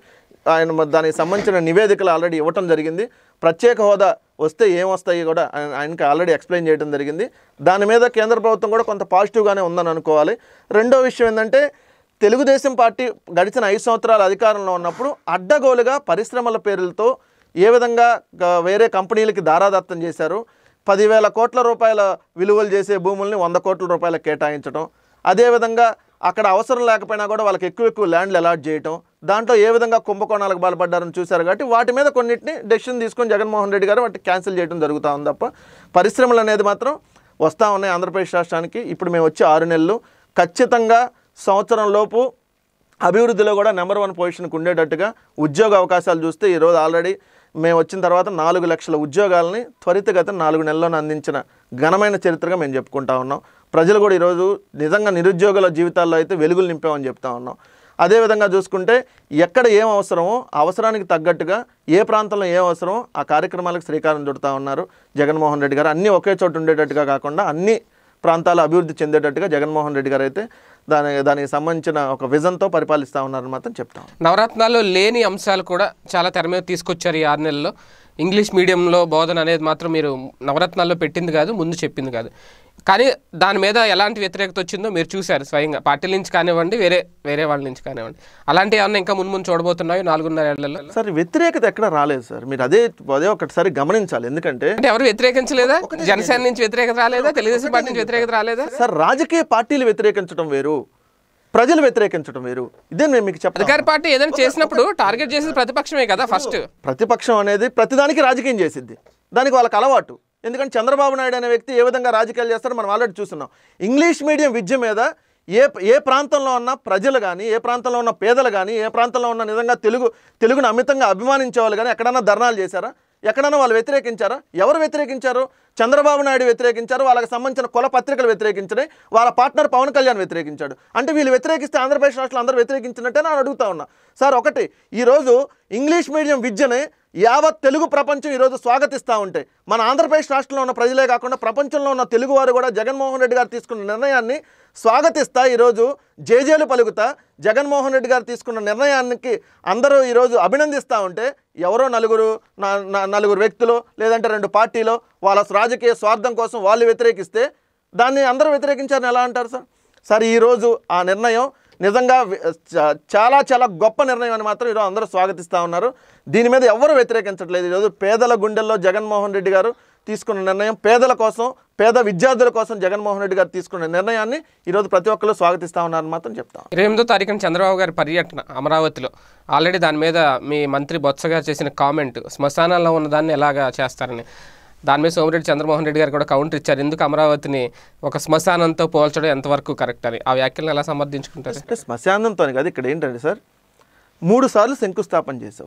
ఆయన మ- దానికి సంబంధించిన నివేదికలు ఆల్రెడీ ఇవ్వటం జరిగింది ప్రత్యేక హోదా వస్తే ఏం వస్తాయి కూడా ఆయన- ఆయనకి ఆల్రెడీ ఎక్స్ప్లెయిన్ చేయడం జరిగింది దాని మీద కేంద్ర ప్రభుత్వం కూడా కొంత పాజిటివ్గానే ఉందని అనుకోవాలి రెండో విషయం ఏంటంటే తెలుగుదేశం పార్టీ గడిచిన ఐదు సంవత్సరాల అధికారంలో ఉన్నప్పుడు అడ్డగోలుగా పరిశ్రమల పేర్లతో ఏ విధంగా గ- వేరే కంపెనీలకి దారాదత్తం చేశారు పదివేల కోట్ల రూపాయల విలువలు చేసే భూముల్ని వంద కోట్ల రూపాయలకు కేటాయించడం అదేవిధంగా అక్కడ అవసరం లేకపోయినా కూడా వాళ్ళకి ఎక్కువ ఎక్కువ ల్యాండ్లు అలాట్ చేయటం దాంట్లో ఏ విధంగా కుంభకోణాలకు బాధపడ్డారని చూశారు కాబట్టి వాటి మీద కొన్నిటిని డెసిషన్ తీసుకొని జగన్మోహన్ రెడ్డి గారు వాటిని క్యాన్సిల్ చేయడం జరుగుతూ ఉంది తప్ప పరిశ్రమలు అనేది మాత్రం వస్తూ ఉన్నాయి ఆంధ్రప్రదేశ్ రాష్ట్రానికి ఇప్పుడు మేము వచ్చి ఆరు నెలలు ఖచ్చితంగా సంవత్సరం లోపు అభివృద్ధిలో కూడా నెంబర్ వన్ పొజిషన్కి ఉండేటట్టుగా ఉద్యోగ అవకాశాలు చూస్తే ఈరోజు ఆల్రెడీ మేము వచ్చిన తర్వాత నాలుగు లక్షల ఉద్యోగాలని త్వరితగతిన నాలుగు నెలల్లోనే అందించిన ఘనమైన చరిత్రగా మేము చెప్పుకుంటా ఉన్నాం ప్రజలు కూడా ఈరోజు నిజంగా నిరుద్యోగుల జీవితాల్లో అయితే వెలుగులు నింపామని చెప్తా ఉన్నాం అదేవిధంగా చూసుకుంటే ఎక్కడ ఏం అవసరమో ఆ అవసరానికి తగ్గట్టుగా ఏ ప్రాంతంలో ఏం అవసరమో ఆ కార్యక్రమాలకు శ్రీకారం చుడతా ఉన్నారు జగన్మోహన్ రెడ్డి గారు అన్నీ ఒకే చోట ఉండేటట్టుగా కాకుండా అన్ని ప్రాంతాలు అభివృద్ధి చెందేటట్టుగా జగన్మోహన్ రెడ్డి గారు అయితే దాని దానికి సంబంధించిన ఒక విజన్తో పరిపాలిస్తూ ఉన్నారని మాత్రం చెప్తాం నవరత్నాల్లో లేని అంశాలు కూడా చాలా తెర మీద తీసుకొచ్చారు ఈ ఆరు నెలల్లో ఇంగ్లీష్ మీడియంలో బోధన అనేది మాత్రం మీరు నవరత్నాల్లో పెట్టింది కాదు ముందు చెప్పింది కాదు కానీ దాని మీద ఎలాంటి వ్యతిరేకత వచ్చిందో మీరు చూశారు స్వయంగా పార్టీల నుంచి కానివ్వండి వేరే వేరే వాళ్ళ నుంచి కానివ్వండి అలాంటి ఏమన్నా ఇంకా ముందు ముందు చూడబోతున్నాయి నాలుగున్నర ఏళ్లలో సార్ వ్యతిరేకత ఎక్కడ రాలేదు సార్ మీరు అదే అదే ఒకటిసారి గమనించాలి ఎందుకంటే అంటే ఎవరు వ్యతిరేకించలేదా జనసేన నుంచి వ్యతిరేకత రాలేదా తెలుగుదేశం పార్టీ నుంచి వ్యతిరేకత రాలేదా సార్ రాజకీయ పార్టీలు వ్యతిరేకించడం వేరు ప్రజలు వ్యతిరేకించడం వేరు ఇదే నేను మీకు చెప్తాను అధికార పార్టీ ఏదైనా చేసినప్పుడు టార్గెట్ చేసేది ప్రతిపక్షమే కదా ఫస్ట్ ప్రతిపక్షం అనేది ప్రతిదానికి రాజకీయం చేసిద్ది దానికి వాళ్ళకి అలవాటు ఎందుకంటే చంద్రబాబు నాయుడు అనే వ్యక్తి ఏ విధంగా రాజకీయాలు చేస్తారో మనం ఆల్రెడీ చూస్తున్నాం ఇంగ్లీష్ మీడియం విద్య మీద ఏ ఏ ప్రాంతంలో ఉన్న ప్రజలు కానీ ఏ ప్రాంతంలో ఉన్న పేదలు కానీ ఏ ప్రాంతంలో ఉన్న నిజంగా తెలుగు తెలుగును అమితంగా అభిమానించే వాళ్ళు కానీ ఎక్కడన్నా ధర్నాలు చేశారా ఎక్కడన్నా వాళ్ళు వ్యతిరేకించారా ఎవరు వ్యతిరేకించారు చంద్రబాబు నాయుడు వ్యతిరేకించారు వాళ్ళకి సంబంధించిన కుల పత్రికలు వ్యతిరేకించినాయి వాళ్ళ పార్ట్నర్ పవన్ కళ్యాణ్ వ్యతిరేకించాడు అంటే వీళ్ళు వ్యతిరేకిస్తే ఆంధ్రప్రదేశ్ రాష్ట్రంలో అందరూ వ్యతిరేకించినట్టే నేను అడుగుతా ఉన్నా సార్ ఒకటి ఈరోజు ఇంగ్లీష్ మీడియం విద్యని యావత్ తెలుగు ప్రపంచం ఈరోజు స్వాగతిస్తూ ఉంటే మన ఆంధ్రప్రదేశ్ రాష్ట్రంలో ఉన్న ప్రజలే కాకుండా ప్రపంచంలో ఉన్న తెలుగువారు కూడా జగన్మోహన్ రెడ్డి గారు తీసుకున్న నిర్ణయాన్ని స్వాగతిస్తా ఈరోజు జేజేలు పలుకుతా జగన్మోహన్ రెడ్డి గారు తీసుకున్న నిర్ణయానికి అందరూ ఈరోజు అభినందిస్తూ ఉంటే ఎవరో నలుగురు నా- నా- నలుగురు వ్యక్తులు లేదంటే రెండు పార్టీలు వాళ్ళ రాజకీయ స్వార్థం కోసం వాళ్ళు వ్యతిరేకిస్తే దాన్ని అందరూ వ్యతిరేకించారని ఎలా అంటారు సార్ సార్ ఈరోజు ఆ నిర్ణయం నిజంగా వి- చా- చాలా చాలా గొప్ప నిర్ణయం అని మాత్రం ఈరోజు అందరూ స్వాగతిస్తూ ఉన్నారు దీని మీద ఎవరు వ్యతిరేకించట్లేదు ఈరోజు పేదల గుండెల్లో జగన్మోహన్ రెడ్డి గారు తీసుకున్న నిర్ణయం పేదల కోసం పేద విద్యార్థుల కోసం జగన్మోహన్ రెడ్డి గారు తీసుకున్న నిర్ణయాన్ని ఈరోజు ప్రతి ఒక్కరు స్వాగతిస్తూ ఉన్నారని మాత్రం చెప్తాం ఇరవై ఎనిమిదో తారీఖున చంద్రబాబు గారి పర్యటన అమరావతిలో ఆల్రెడీ దాని మీద మీ మంత్రి బొత్స గారు చేసిన కామెంట్ శ్మశానాల్లో ఉన్న దాన్ని ఎలాగా చేస్తారని దాని మీద సోమిరెడ్డి చంద్రమోహన్ రెడ్డి గారు కూడా కౌంటర్ ఇచ్చారు ఎందుకు అమరావతిని ఒక శ్మశానంతో పోల్చడం ఎంతవరకు కరెక్ట్ అని ఆ వ్యాఖ్యలను ఎలా సమర్థించుకుంటారు అంటే శ్మశానంతో కాదు ఇక్కడ ఏంటంటే సార్ మూడు సార్లు శంకుస్థాపన చేసావు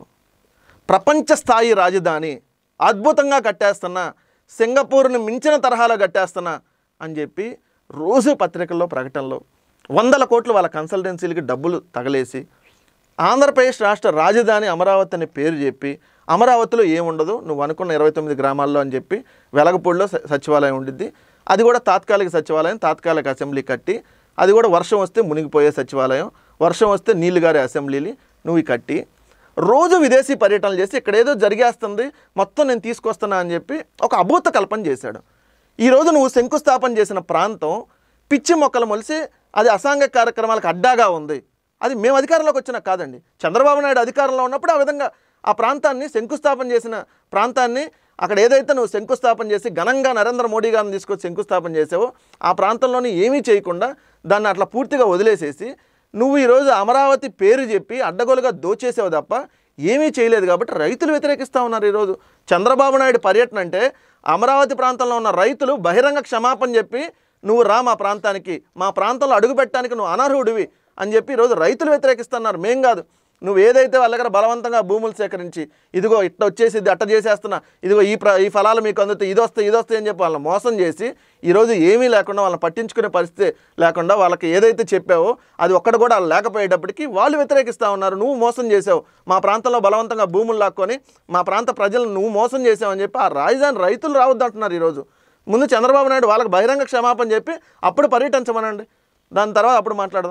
ప్రపంచ స్థాయి రాజధాని అద్భుతంగా కట్టేస్తున్నా సింగపూర్ని మించిన తరహాలో కట్టేస్తున్నా అని చెప్పి రోజు పత్రికల్లో ప్రకటనలో వందల కోట్లు వాళ్ళ కన్సల్టెన్సీలకి డబ్బులు తగలేసి ఆంధ్రప్రదేశ్ రాష్ట్ర రాజధాని అమరావతి అనే పేరు చెప్పి అమరావతిలో ఏముండదు నువ్వు అనుకున్న ఇరవై తొమ్మిది గ్రామాల్లో అని చెప్పి వెలగపూడిలో స- సచివాలయం ఉండిద్ది అది కూడా తాత్కాలిక సచివాలయం తాత్కాలిక అసెంబ్లీ కట్టి అది కూడా వర్షం వస్తే మునిగిపోయే సచివాలయం వర్షం వస్తే నీళ్లు గారే అసెంబ్లీని నువ్వు కట్టి రోజు విదేశీ పర్యటనలు చేసి ఇక్కడ ఏదో జరిగేస్తుంది మొత్తం నేను తీసుకొస్తున్నా అని చెప్పి ఒక అభూత కల్పన చేశాడు ఈరోజు నువ్వు శంకుస్థాపన చేసిన ప్రాంతం పిచ్చి మొక్కలు మొలిసి అది అసాంఘిక కార్యక్రమాలకు అడ్డాగా ఉంది అది మేము అధికారంలోకి వచ్చినా కాదండి చంద్రబాబు నాయుడు అధికారంలో ఉన్నప్పుడు ఆ విధంగా ఆ ప్రాంతాన్ని శంకుస్థాపన చేసిన ప్రాంతాన్ని అక్కడ ఏదైతే నువ్వు శంకుస్థాపన చేసి ఘనంగా నరేంద్ర మోడీ గారిని తీసుకొచ్చి శంకుస్థాపన చేసావో ఆ ప్రాంతంలోని ఏమీ చేయకుండా దాన్ని అట్లా పూర్తిగా వదిలేసేసి నువ్వు ఈరోజు అమరావతి పేరు చెప్పి అడ్డగోలుగా దోచేసావు తప్ప ఏమీ చేయలేదు కాబట్టి రైతులు వ్యతిరేకిస్తూ ఉన్నారు ఈరోజు చంద్రబాబు నాయుడు పర్యటన అంటే అమరావతి ప్రాంతంలో ఉన్న రైతులు బహిరంగ క్షమాపణ చెప్పి నువ్వు రా మా ప్రాంతానికి మా ప్రాంతంలో అడుగుపెట్టడానికి నువ్వు అనర్హుడివి అని చెప్పి ఈరోజు రైతులు వ్యతిరేకిస్తున్నారు మేం కాదు నువ్వు ఏదైతే వాళ్ళ దగ్గర బలవంతంగా భూములు సేకరించి ఇదిగో ఇట్లా వచ్చేసి అట్ట చేసేస్తున్నా ఇదిగో ఈ ప్ర ఈ ఫలాలు మీకు అందుతాయి ఇది వస్తాయి ఇది వస్తాయి అని చెప్పి వాళ్ళని మోసం చేసి ఈరోజు ఏమీ లేకుండా వాళ్ళని పట్టించుకునే పరిస్థితి లేకుండా వాళ్ళకి ఏదైతే చెప్పావో అది ఒక్కటి కూడా వాళ్ళు లేకపోయేటప్పటికి వాళ్ళు వ్యతిరేకిస్తూ ఉన్నారు నువ్వు మోసం చేసావు మా ప్రాంతంలో బలవంతంగా భూములు లాక్కొని మా ప్రాంత ప్రజలను నువ్వు మోసం చేసావు అని చెప్పి ఆ రాజధాని రైతులు రావద్దంటున్నారు ఈరోజు ముందు చంద్రబాబు నాయుడు వాళ్ళకి బహిరంగ క్షమాపణ చెప్పి అప్పుడు పర్యటించమనండి దాని తర్వాత అప్పుడు మాట్లాడదాం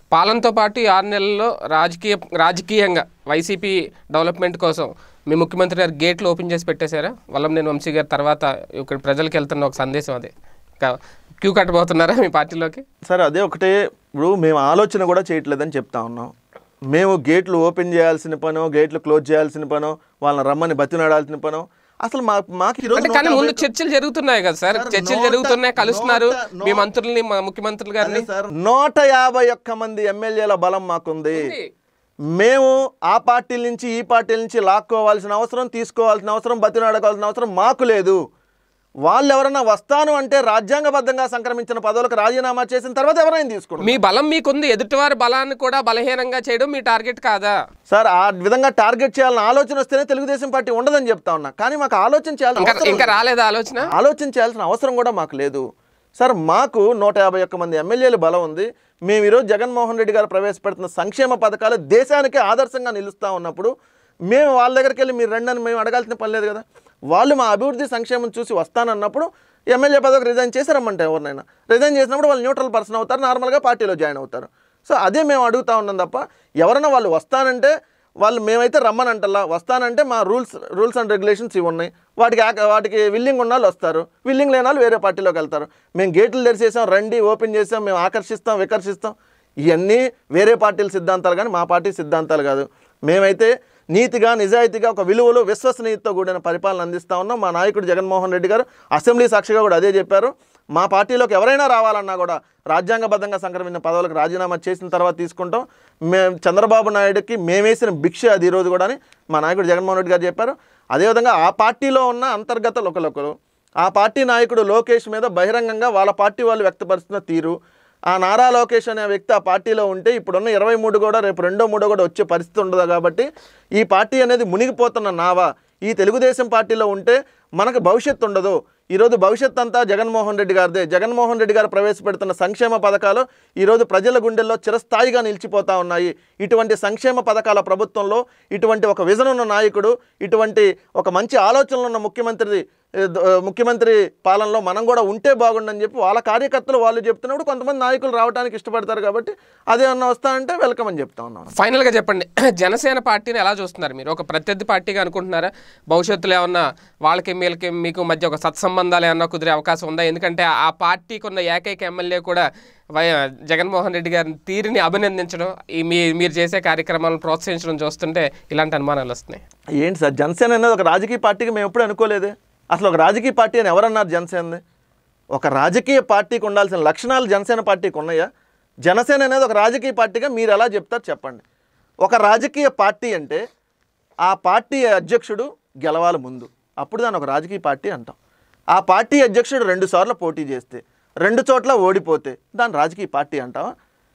పాలనతో పాటు ఈ ఆరు నెలల్లో రాజకీయ రాజకీయంగా వైసీపీ డెవలప్మెంట్ కోసం మీ ముఖ్యమంత్రి గారు గేట్లు ఓపెన్ చేసి పెట్టేశారా వల్లంనేని వంశీ గారి తర్వాత ఇక్కడ ప్రజలకు వెళ్తున్న ఒక సందేశం అదే ఇంకా క్యూ కట్టబోతున్నారా మీ పార్టీలోకి సరే అదే ఒకటే ఇప్పుడు మేము ఆలోచన కూడా చేయట్లేదని చెప్తా ఉన్నాం మేము గేట్లు ఓపెన్ చేయాల్సిన పనో గేట్లు క్లోజ్ చేయాల్సిన పనో వాళ్ళని రమ్మని బతినాడాల్సిన పనో అసలు మా మాకు ఈరోజు అంటే కానీ ముందు చర్చలు జరుగుతున్నాయి కదా సార్ సార్, చర్చలు నూట- జరుగుతున్నాయి కలుస్తున్నారు నూట- మీ మంత్రుల్ని మా ముఖ్యమంత్రులు గారిని సార్ నూట యాభై ఒక్క మంది ఎమ్మెల్యేల బలం మాకుంది ఉంది. మేము ఆ పార్టీల నుంచి ఈ పార్టీల నుంచి లాక్కోవాల్సిన అవసరం తీసుకోవాల్సిన అవసరం బతినాడుకోవాల్సిన అవసరం మాకు లేదు వాళ్ళు ఎవరైనా వస్తాను అంటే రాజ్యాంగబద్ధంగా సంక్రమించిన పదవులకు రాజీనామా చేసిన తర్వాత ఎవరైనా తీసుకుంటారు మీ బలం మీకుంది ఎదుటివారి బలాన్ని కూడా బలహీనంగా చేయడం మీ టార్గెట్ కాదా సార్ ఆ విధంగా టార్గెట్ చేయాలని ఆలోచన వస్తేనే తెలుగుదేశం పార్టీ ఉండదని చెప్తా ఉన్నా కానీ మాకు ఆలోచన చేయాల్సిన ఇంకా అవసరం ఇంకా రాలేదా ఆలోచన ఆలోచన చేయాల్సిన అవసరం కూడా మాకు లేదు సార్ మాకు నూట యాభై ఒక్క మంది ఎమ్మెల్యేలు బలం ఉంది మేము ఈరోజు జగన్మోహన్ రెడ్డి గారు ప్రవేశపెడుతున్న సంక్షేమ పథకాలు దేశానికి ఆదర్శంగా నిలుస్తూ ఉన్నప్పుడు మేము వాళ్ళ దగ్గరికి వెళ్ళి మీరు రండి అని మేము అడగాల్సిన పని లేదు కదా వాళ్ళు మా అభివృద్ధి సంక్షేమం చూసి వస్తానన్నప్పుడు ఎమ్మెల్యే పదవికి రిజైన్ చేసి రమ్మంటే ఎవరినైనా రిజైన్ చేసినప్పుడు వాళ్ళు న్యూట్రల్ పర్సన్ అవుతారు నార్మల్గా పార్టీలో జాయిన్ అవుతారు సో అదే మేము అడుగుతా ఉన్నాం తప్ప ఎవరైనా వాళ్ళు వస్తానంటే వాళ్ళు మేమైతే రమ్మనంటల్లా వస్తానంటే మా రూల్స్ రూల్స్ అండ్ రెగ్యులేషన్స్ ఇవి ఉన్నాయి వాటికి ఆక- వాటికి విల్లింగ్ ఉన్న వాళ్ళు వస్తారు విల్లింగ్ లేని వాళ్ళు వేరే పార్టీలోకి వెళ్తారు మేము గేట్లు తెరిచేసాం రండి ఓపెన్ చేసాం మేము ఆకర్షిస్తాం వికర్షిస్తాం ఇవన్నీ వేరే పార్టీల సిద్ధాంతాలు కానీ మా పార్టీ సిద్ధాంతాలు కాదు మేమైతే నీతిగా నిజాయితీగా ఒక విలువలు విశ్వసనీయతతో కూడిన పరిపాలన అందిస్తా ఉన్నాం మా నాయకుడు జగన్మోహన్ రెడ్డి గారు అసెంబ్లీ సాక్షిగా కూడా అదే చెప్పారు మా పార్టీలోకి ఎవరైనా రావాలన్నా కూడా రాజ్యాంగబద్ధంగా సంక్రమించిన పదవులకు రాజీనామా చేసిన తర్వాత తీసుకుంటాం మేము చంద్రబాబు నాయుడుకి మేమేసిన భిక్ష అది ఈరోజు కూడా అని మా నాయకుడు జగన్మోహన్ రెడ్డి గారు చెప్పారు అదేవిధంగా ఆ పార్టీలో ఉన్న అంతర్గత లోకలొకరు ఆ పార్టీ నాయకుడు లోకేష్ మీద బహిరంగంగా వాళ్ళ పార్టీ వాళ్ళు వ్యక్తపరుస్తున్న తీరు ఆ నారా లోకేష్ అనే వ్యక్తి ఆ పార్టీలో ఉంటే ఇప్పుడున్న ఇరవై మూడు కూడా రేపు రెండో మూడో కూడా వచ్చే పరిస్థితి ఉండదు కాబట్టి ఈ పార్టీ అనేది మునిగిపోతున్న నావా ఈ తెలుగుదేశం పార్టీలో ఉంటే మనకు భవిష్యత్తు ఉండదు ఈరోజు భవిష్యత్ అంతా జగన్మోహన్ రెడ్డి గారిదే జగన్మోహన్ రెడ్డి గారు ప్రవేశపెడుతున్న సంక్షేమ పథకాలు ఈరోజు ప్రజల గుండెల్లో చిరస్థాయిగా నిలిచిపోతా ఉన్నాయి ఇటువంటి సంక్షేమ పథకాల ప్రభుత్వంలో ఇటువంటి ఒక విజన్ ఉన్న నాయకుడు ఇటువంటి ఒక మంచి ఆలోచనలు ఉన్న ముఖ్యమంత్రి ఏ, ద- ఆ, ముఖ్యమంత్రి పాలనలో మనం కూడా ఉంటే బాగుండని చెప్పి వాళ్ళ కార్యకర్తలు వాళ్ళు చెప్తున్నప్పుడు కొంతమంది నాయకులు రావడానికి ఇష్టపడతారు కాబట్టి అదేమన్నా వస్తానంటే వెల్కమ్ అని చెప్తా ఉన్నాను ఫైనల్గా చెప్పండి జనసేన పార్టీని ఎలా చూస్తున్నారు మీరు ఒక ప్రత్యర్థి పార్టీగా అనుకుంటున్నారా భవిష్యత్తులో ఏమన్నా వాళ్ళకి వీళ్ళకి మీకు మధ్య ఒక సత్సంబంధాలు ఏమన్నా కుదిరే అవకాశం ఉందా ఎందుకంటే ఆ పార్టీకి ఉన్న ఏకైక ఎమ్మెల్యే కూడా వై జగన్మోహన్ రెడ్డి గారిని తీరిని అభినందించడం ఈ మీ మీరు చేసే కార్యక్రమాలను ప్రోత్సహించడం చూస్తుంటే ఇలాంటి అనుమానాలు వస్తున్నాయి ఏంటి సార్ జనసేన అనేది ఒక రాజకీయ పార్టీకి మేము ఎప్పుడు అనుకోలేదే అసలు ఒక రాజకీయ పార్టీ అని ఎవరన్నారు జనసేనది ఒక రాజకీయ పార్టీకి ఉండాల్సిన లక్షణాలు జనసేన పార్టీకి ఉన్నాయా జనసేన అనేది ఒక రాజకీయ పార్టీగా మీరు ఎలా చెప్తారు చెప్పండి ఒక రాజకీయ పార్టీ అంటే ఆ పార్టీ అధ్యక్షుడు గెలవాలి ముందు అప్పుడు దాన్ని ఒక రాజకీయ పార్టీ అంటాం ఆ పార్టీ అధ్యక్షుడు రెండు సార్లు పోటీ చేస్తే రెండు చోట్ల ఓడిపోతే దాన్ని రాజకీయ పార్టీ అంటావా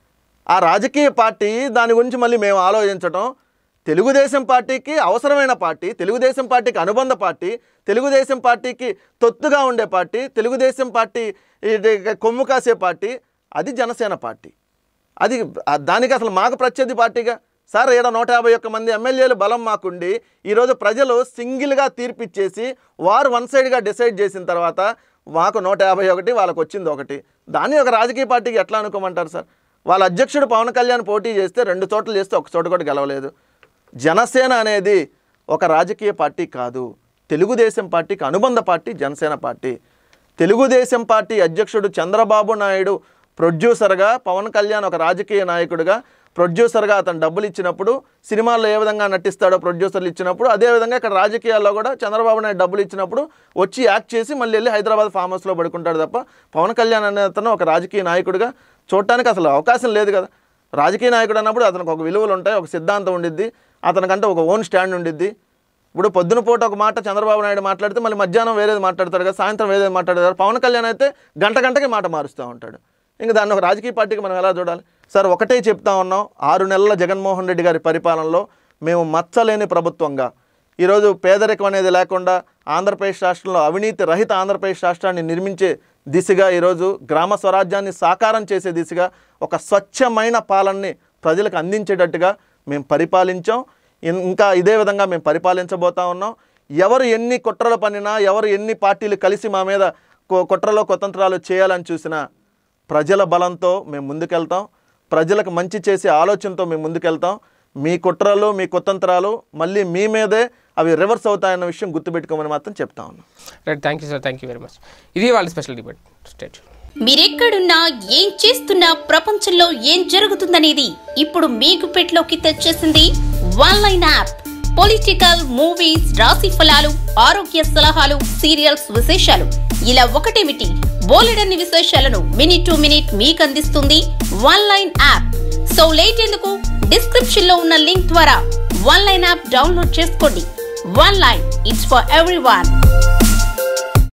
ఆ రాజకీయ పార్టీ దాని గురించి మళ్ళీ మేము ఆలోచించటం తెలుగుదేశం పార్టీకి అవసరమైన పార్టీ తెలుగుదేశం పార్టీకి అనుబంధ పార్టీ తెలుగుదేశం పార్టీకి తొత్తుగా ఉండే పార్టీ తెలుగుదేశం పార్టీ ఇది కొమ్ము కాసే పార్టీ అది జనసేన పార్టీ అది ఆ- దానికి అసలు మాకు ప్రత్యర్థి పార్టీగా సార్ ఏడ నూట యాభై ఒక్క మంది ఎమ్మెల్యేలు బలం మాకుండి ఈరోజు ప్రజలు సింగిల్గా తీర్పిచ్చేసి వారు వన్ సైడ్గా డిసైడ్ చేసిన తర్వాత మాకు నూట యాభై ఒకటి వాళ్ళకి వచ్చింది ఒకటి దాన్ని ఒక రాజకీయ పార్టీకి ఎట్లా అనుకోమంటారు సార్ వాళ్ళ అధ్యక్షుడు పవన్ కళ్యాణ్ పోటీ చేస్తే రెండు చోట్ల చేస్తే ఒక చోట కూడా గెలవలేదు జనసేన అనేది ఒక రాజకీయ పార్టీ కాదు తెలుగుదేశం పార్టీకి అనుబంధ party Janasena party Telugu Desam party అధ్యక్షుడు చంద్రబాబు నాయుడు ప్రొడ్యూసర్గా పవన్ కళ్యాణ్ ఒక రాజకీయ నాయకుడిగా ప్రొడ్యూసర్గా అతను డబ్బులు ఇచ్చినప్పుడు సినిమాల్లో ఏ విధంగా నటిస్తాడో ప్రొడ్యూసర్లు ఇచ్చినప్పుడు అదే విధంగా ఇక్కడ రాజకీయాల్లో కూడా చంద్రబాబు నాయుడు డబ్బులు ఇచ్చినప్పుడు వచ్చి యాక్ట్ చేసి మళ్ళీ వెళ్ళి హైదరాబాద్ ఫామ్ హౌస్లో పడుకుంటాడు తప్ప పవన్ కళ్యాణ్ అనే అతను ఒక రాజకీయ నాయకుడిగా చూడటానికి అసలు అవకాశం లేదు కదా రాజకీయ నాయకుడు అన్నప్పుడు అతనికి ఒక విలువలు ఉంటాయి ఒక సిద్ధాంతం ఉండిద్ది అతనికంటే ఒక ఓన్ స్టాండ్ ఉండిద్ది ఇప్పుడు పొద్దున పూట ఒక మాట చంద్రబాబు నాయుడు మాట్లాడితే మళ్ళీ మధ్యాహ్నం వేరేది మాట్లాడతాడు కదా సాయంత్రం వేరేది మాట్లాడతారు పవన్ కళ్యాణ్ అయితే గంట గంటకి మాట మారుస్తూ ఉంటాడు ఇంకా దాన్ని ఒక రాజకీయ పార్టీకి మనం ఎలా చూడాలి సార్ ఒకటే చెప్తా ఉన్నాం ఆరు నెలల జగన్మోహన్ రెడ్డి గారి పరిపాలనలో మేము మచ్చలేని ప్రభుత్వంగా ఈరోజు పేదరికం అనేది లేకుండా ఆంధ్రప్రదేశ్ రాష్ట్రంలో అవినీతి రహిత ఆంధ్రప్రదేశ్ రాష్ట్రాన్ని నిర్మించే దిశగా ఈరోజు గ్రామ స్వరాజ్యాన్ని సాకారం చేసే దిశగా ఒక స్వచ్ఛమైన పాలనని ప్రజలకు అందించేటట్టుగా మేము పరిపాలించాం ఇన్- ఇంకా ఇదే విధంగా మేము పరిపాలించబోతా ఉన్నాం ఎవరు ఎన్ని కుట్రలు పన్నినా ఎవరు ఎన్ని పార్టీలు కలిసి మా మీద కు- కుట్రలో కుతంత్రాలు చేయాలని చూసినా ప్రజల బలంతో మేము ముందుకెళ్తాం ప్రజలకు మంచి చేసే ఆలోచనతో మేము ముందుకెళ్తాం మీ కుట్రలు మీ కుతంత్రాలు మళ్ళీ మీ మీదే అవి రివర్స్ అవుతాయన్న విషయం గుర్తుపెట్టుకోమని మాత్రం చెప్తా ఉన్నాం right thank you sir thank you very much ఇది వాళ్ళ స్పెషల్ డిబేట్ స్టేట్ మీరెక్కడున్నా ఏం చేస్తున్నా ప్రపంచంలో ఏం జరుగుతుందనేది ఇప్పుడు మీకు పెట్లోకి తెచ్చేసింది one line app political movies రాశి ఫలాలు ఆరోగ్య సలహాలు సీరియల్స్ విశేషాలు ఇలా ఒకటేమిటి బోలెడన్ని విశేషాలను మినిట్ టు మినిట్ మీకు అందిస్తుంది one line app so late ఎందుకు డిస్క్రిప్షన్ లో ఉన్న లింక్ ద్వారా వన్ లైన్ యాప్ డౌన్లోడ్ చేసుకోండి one line it's for every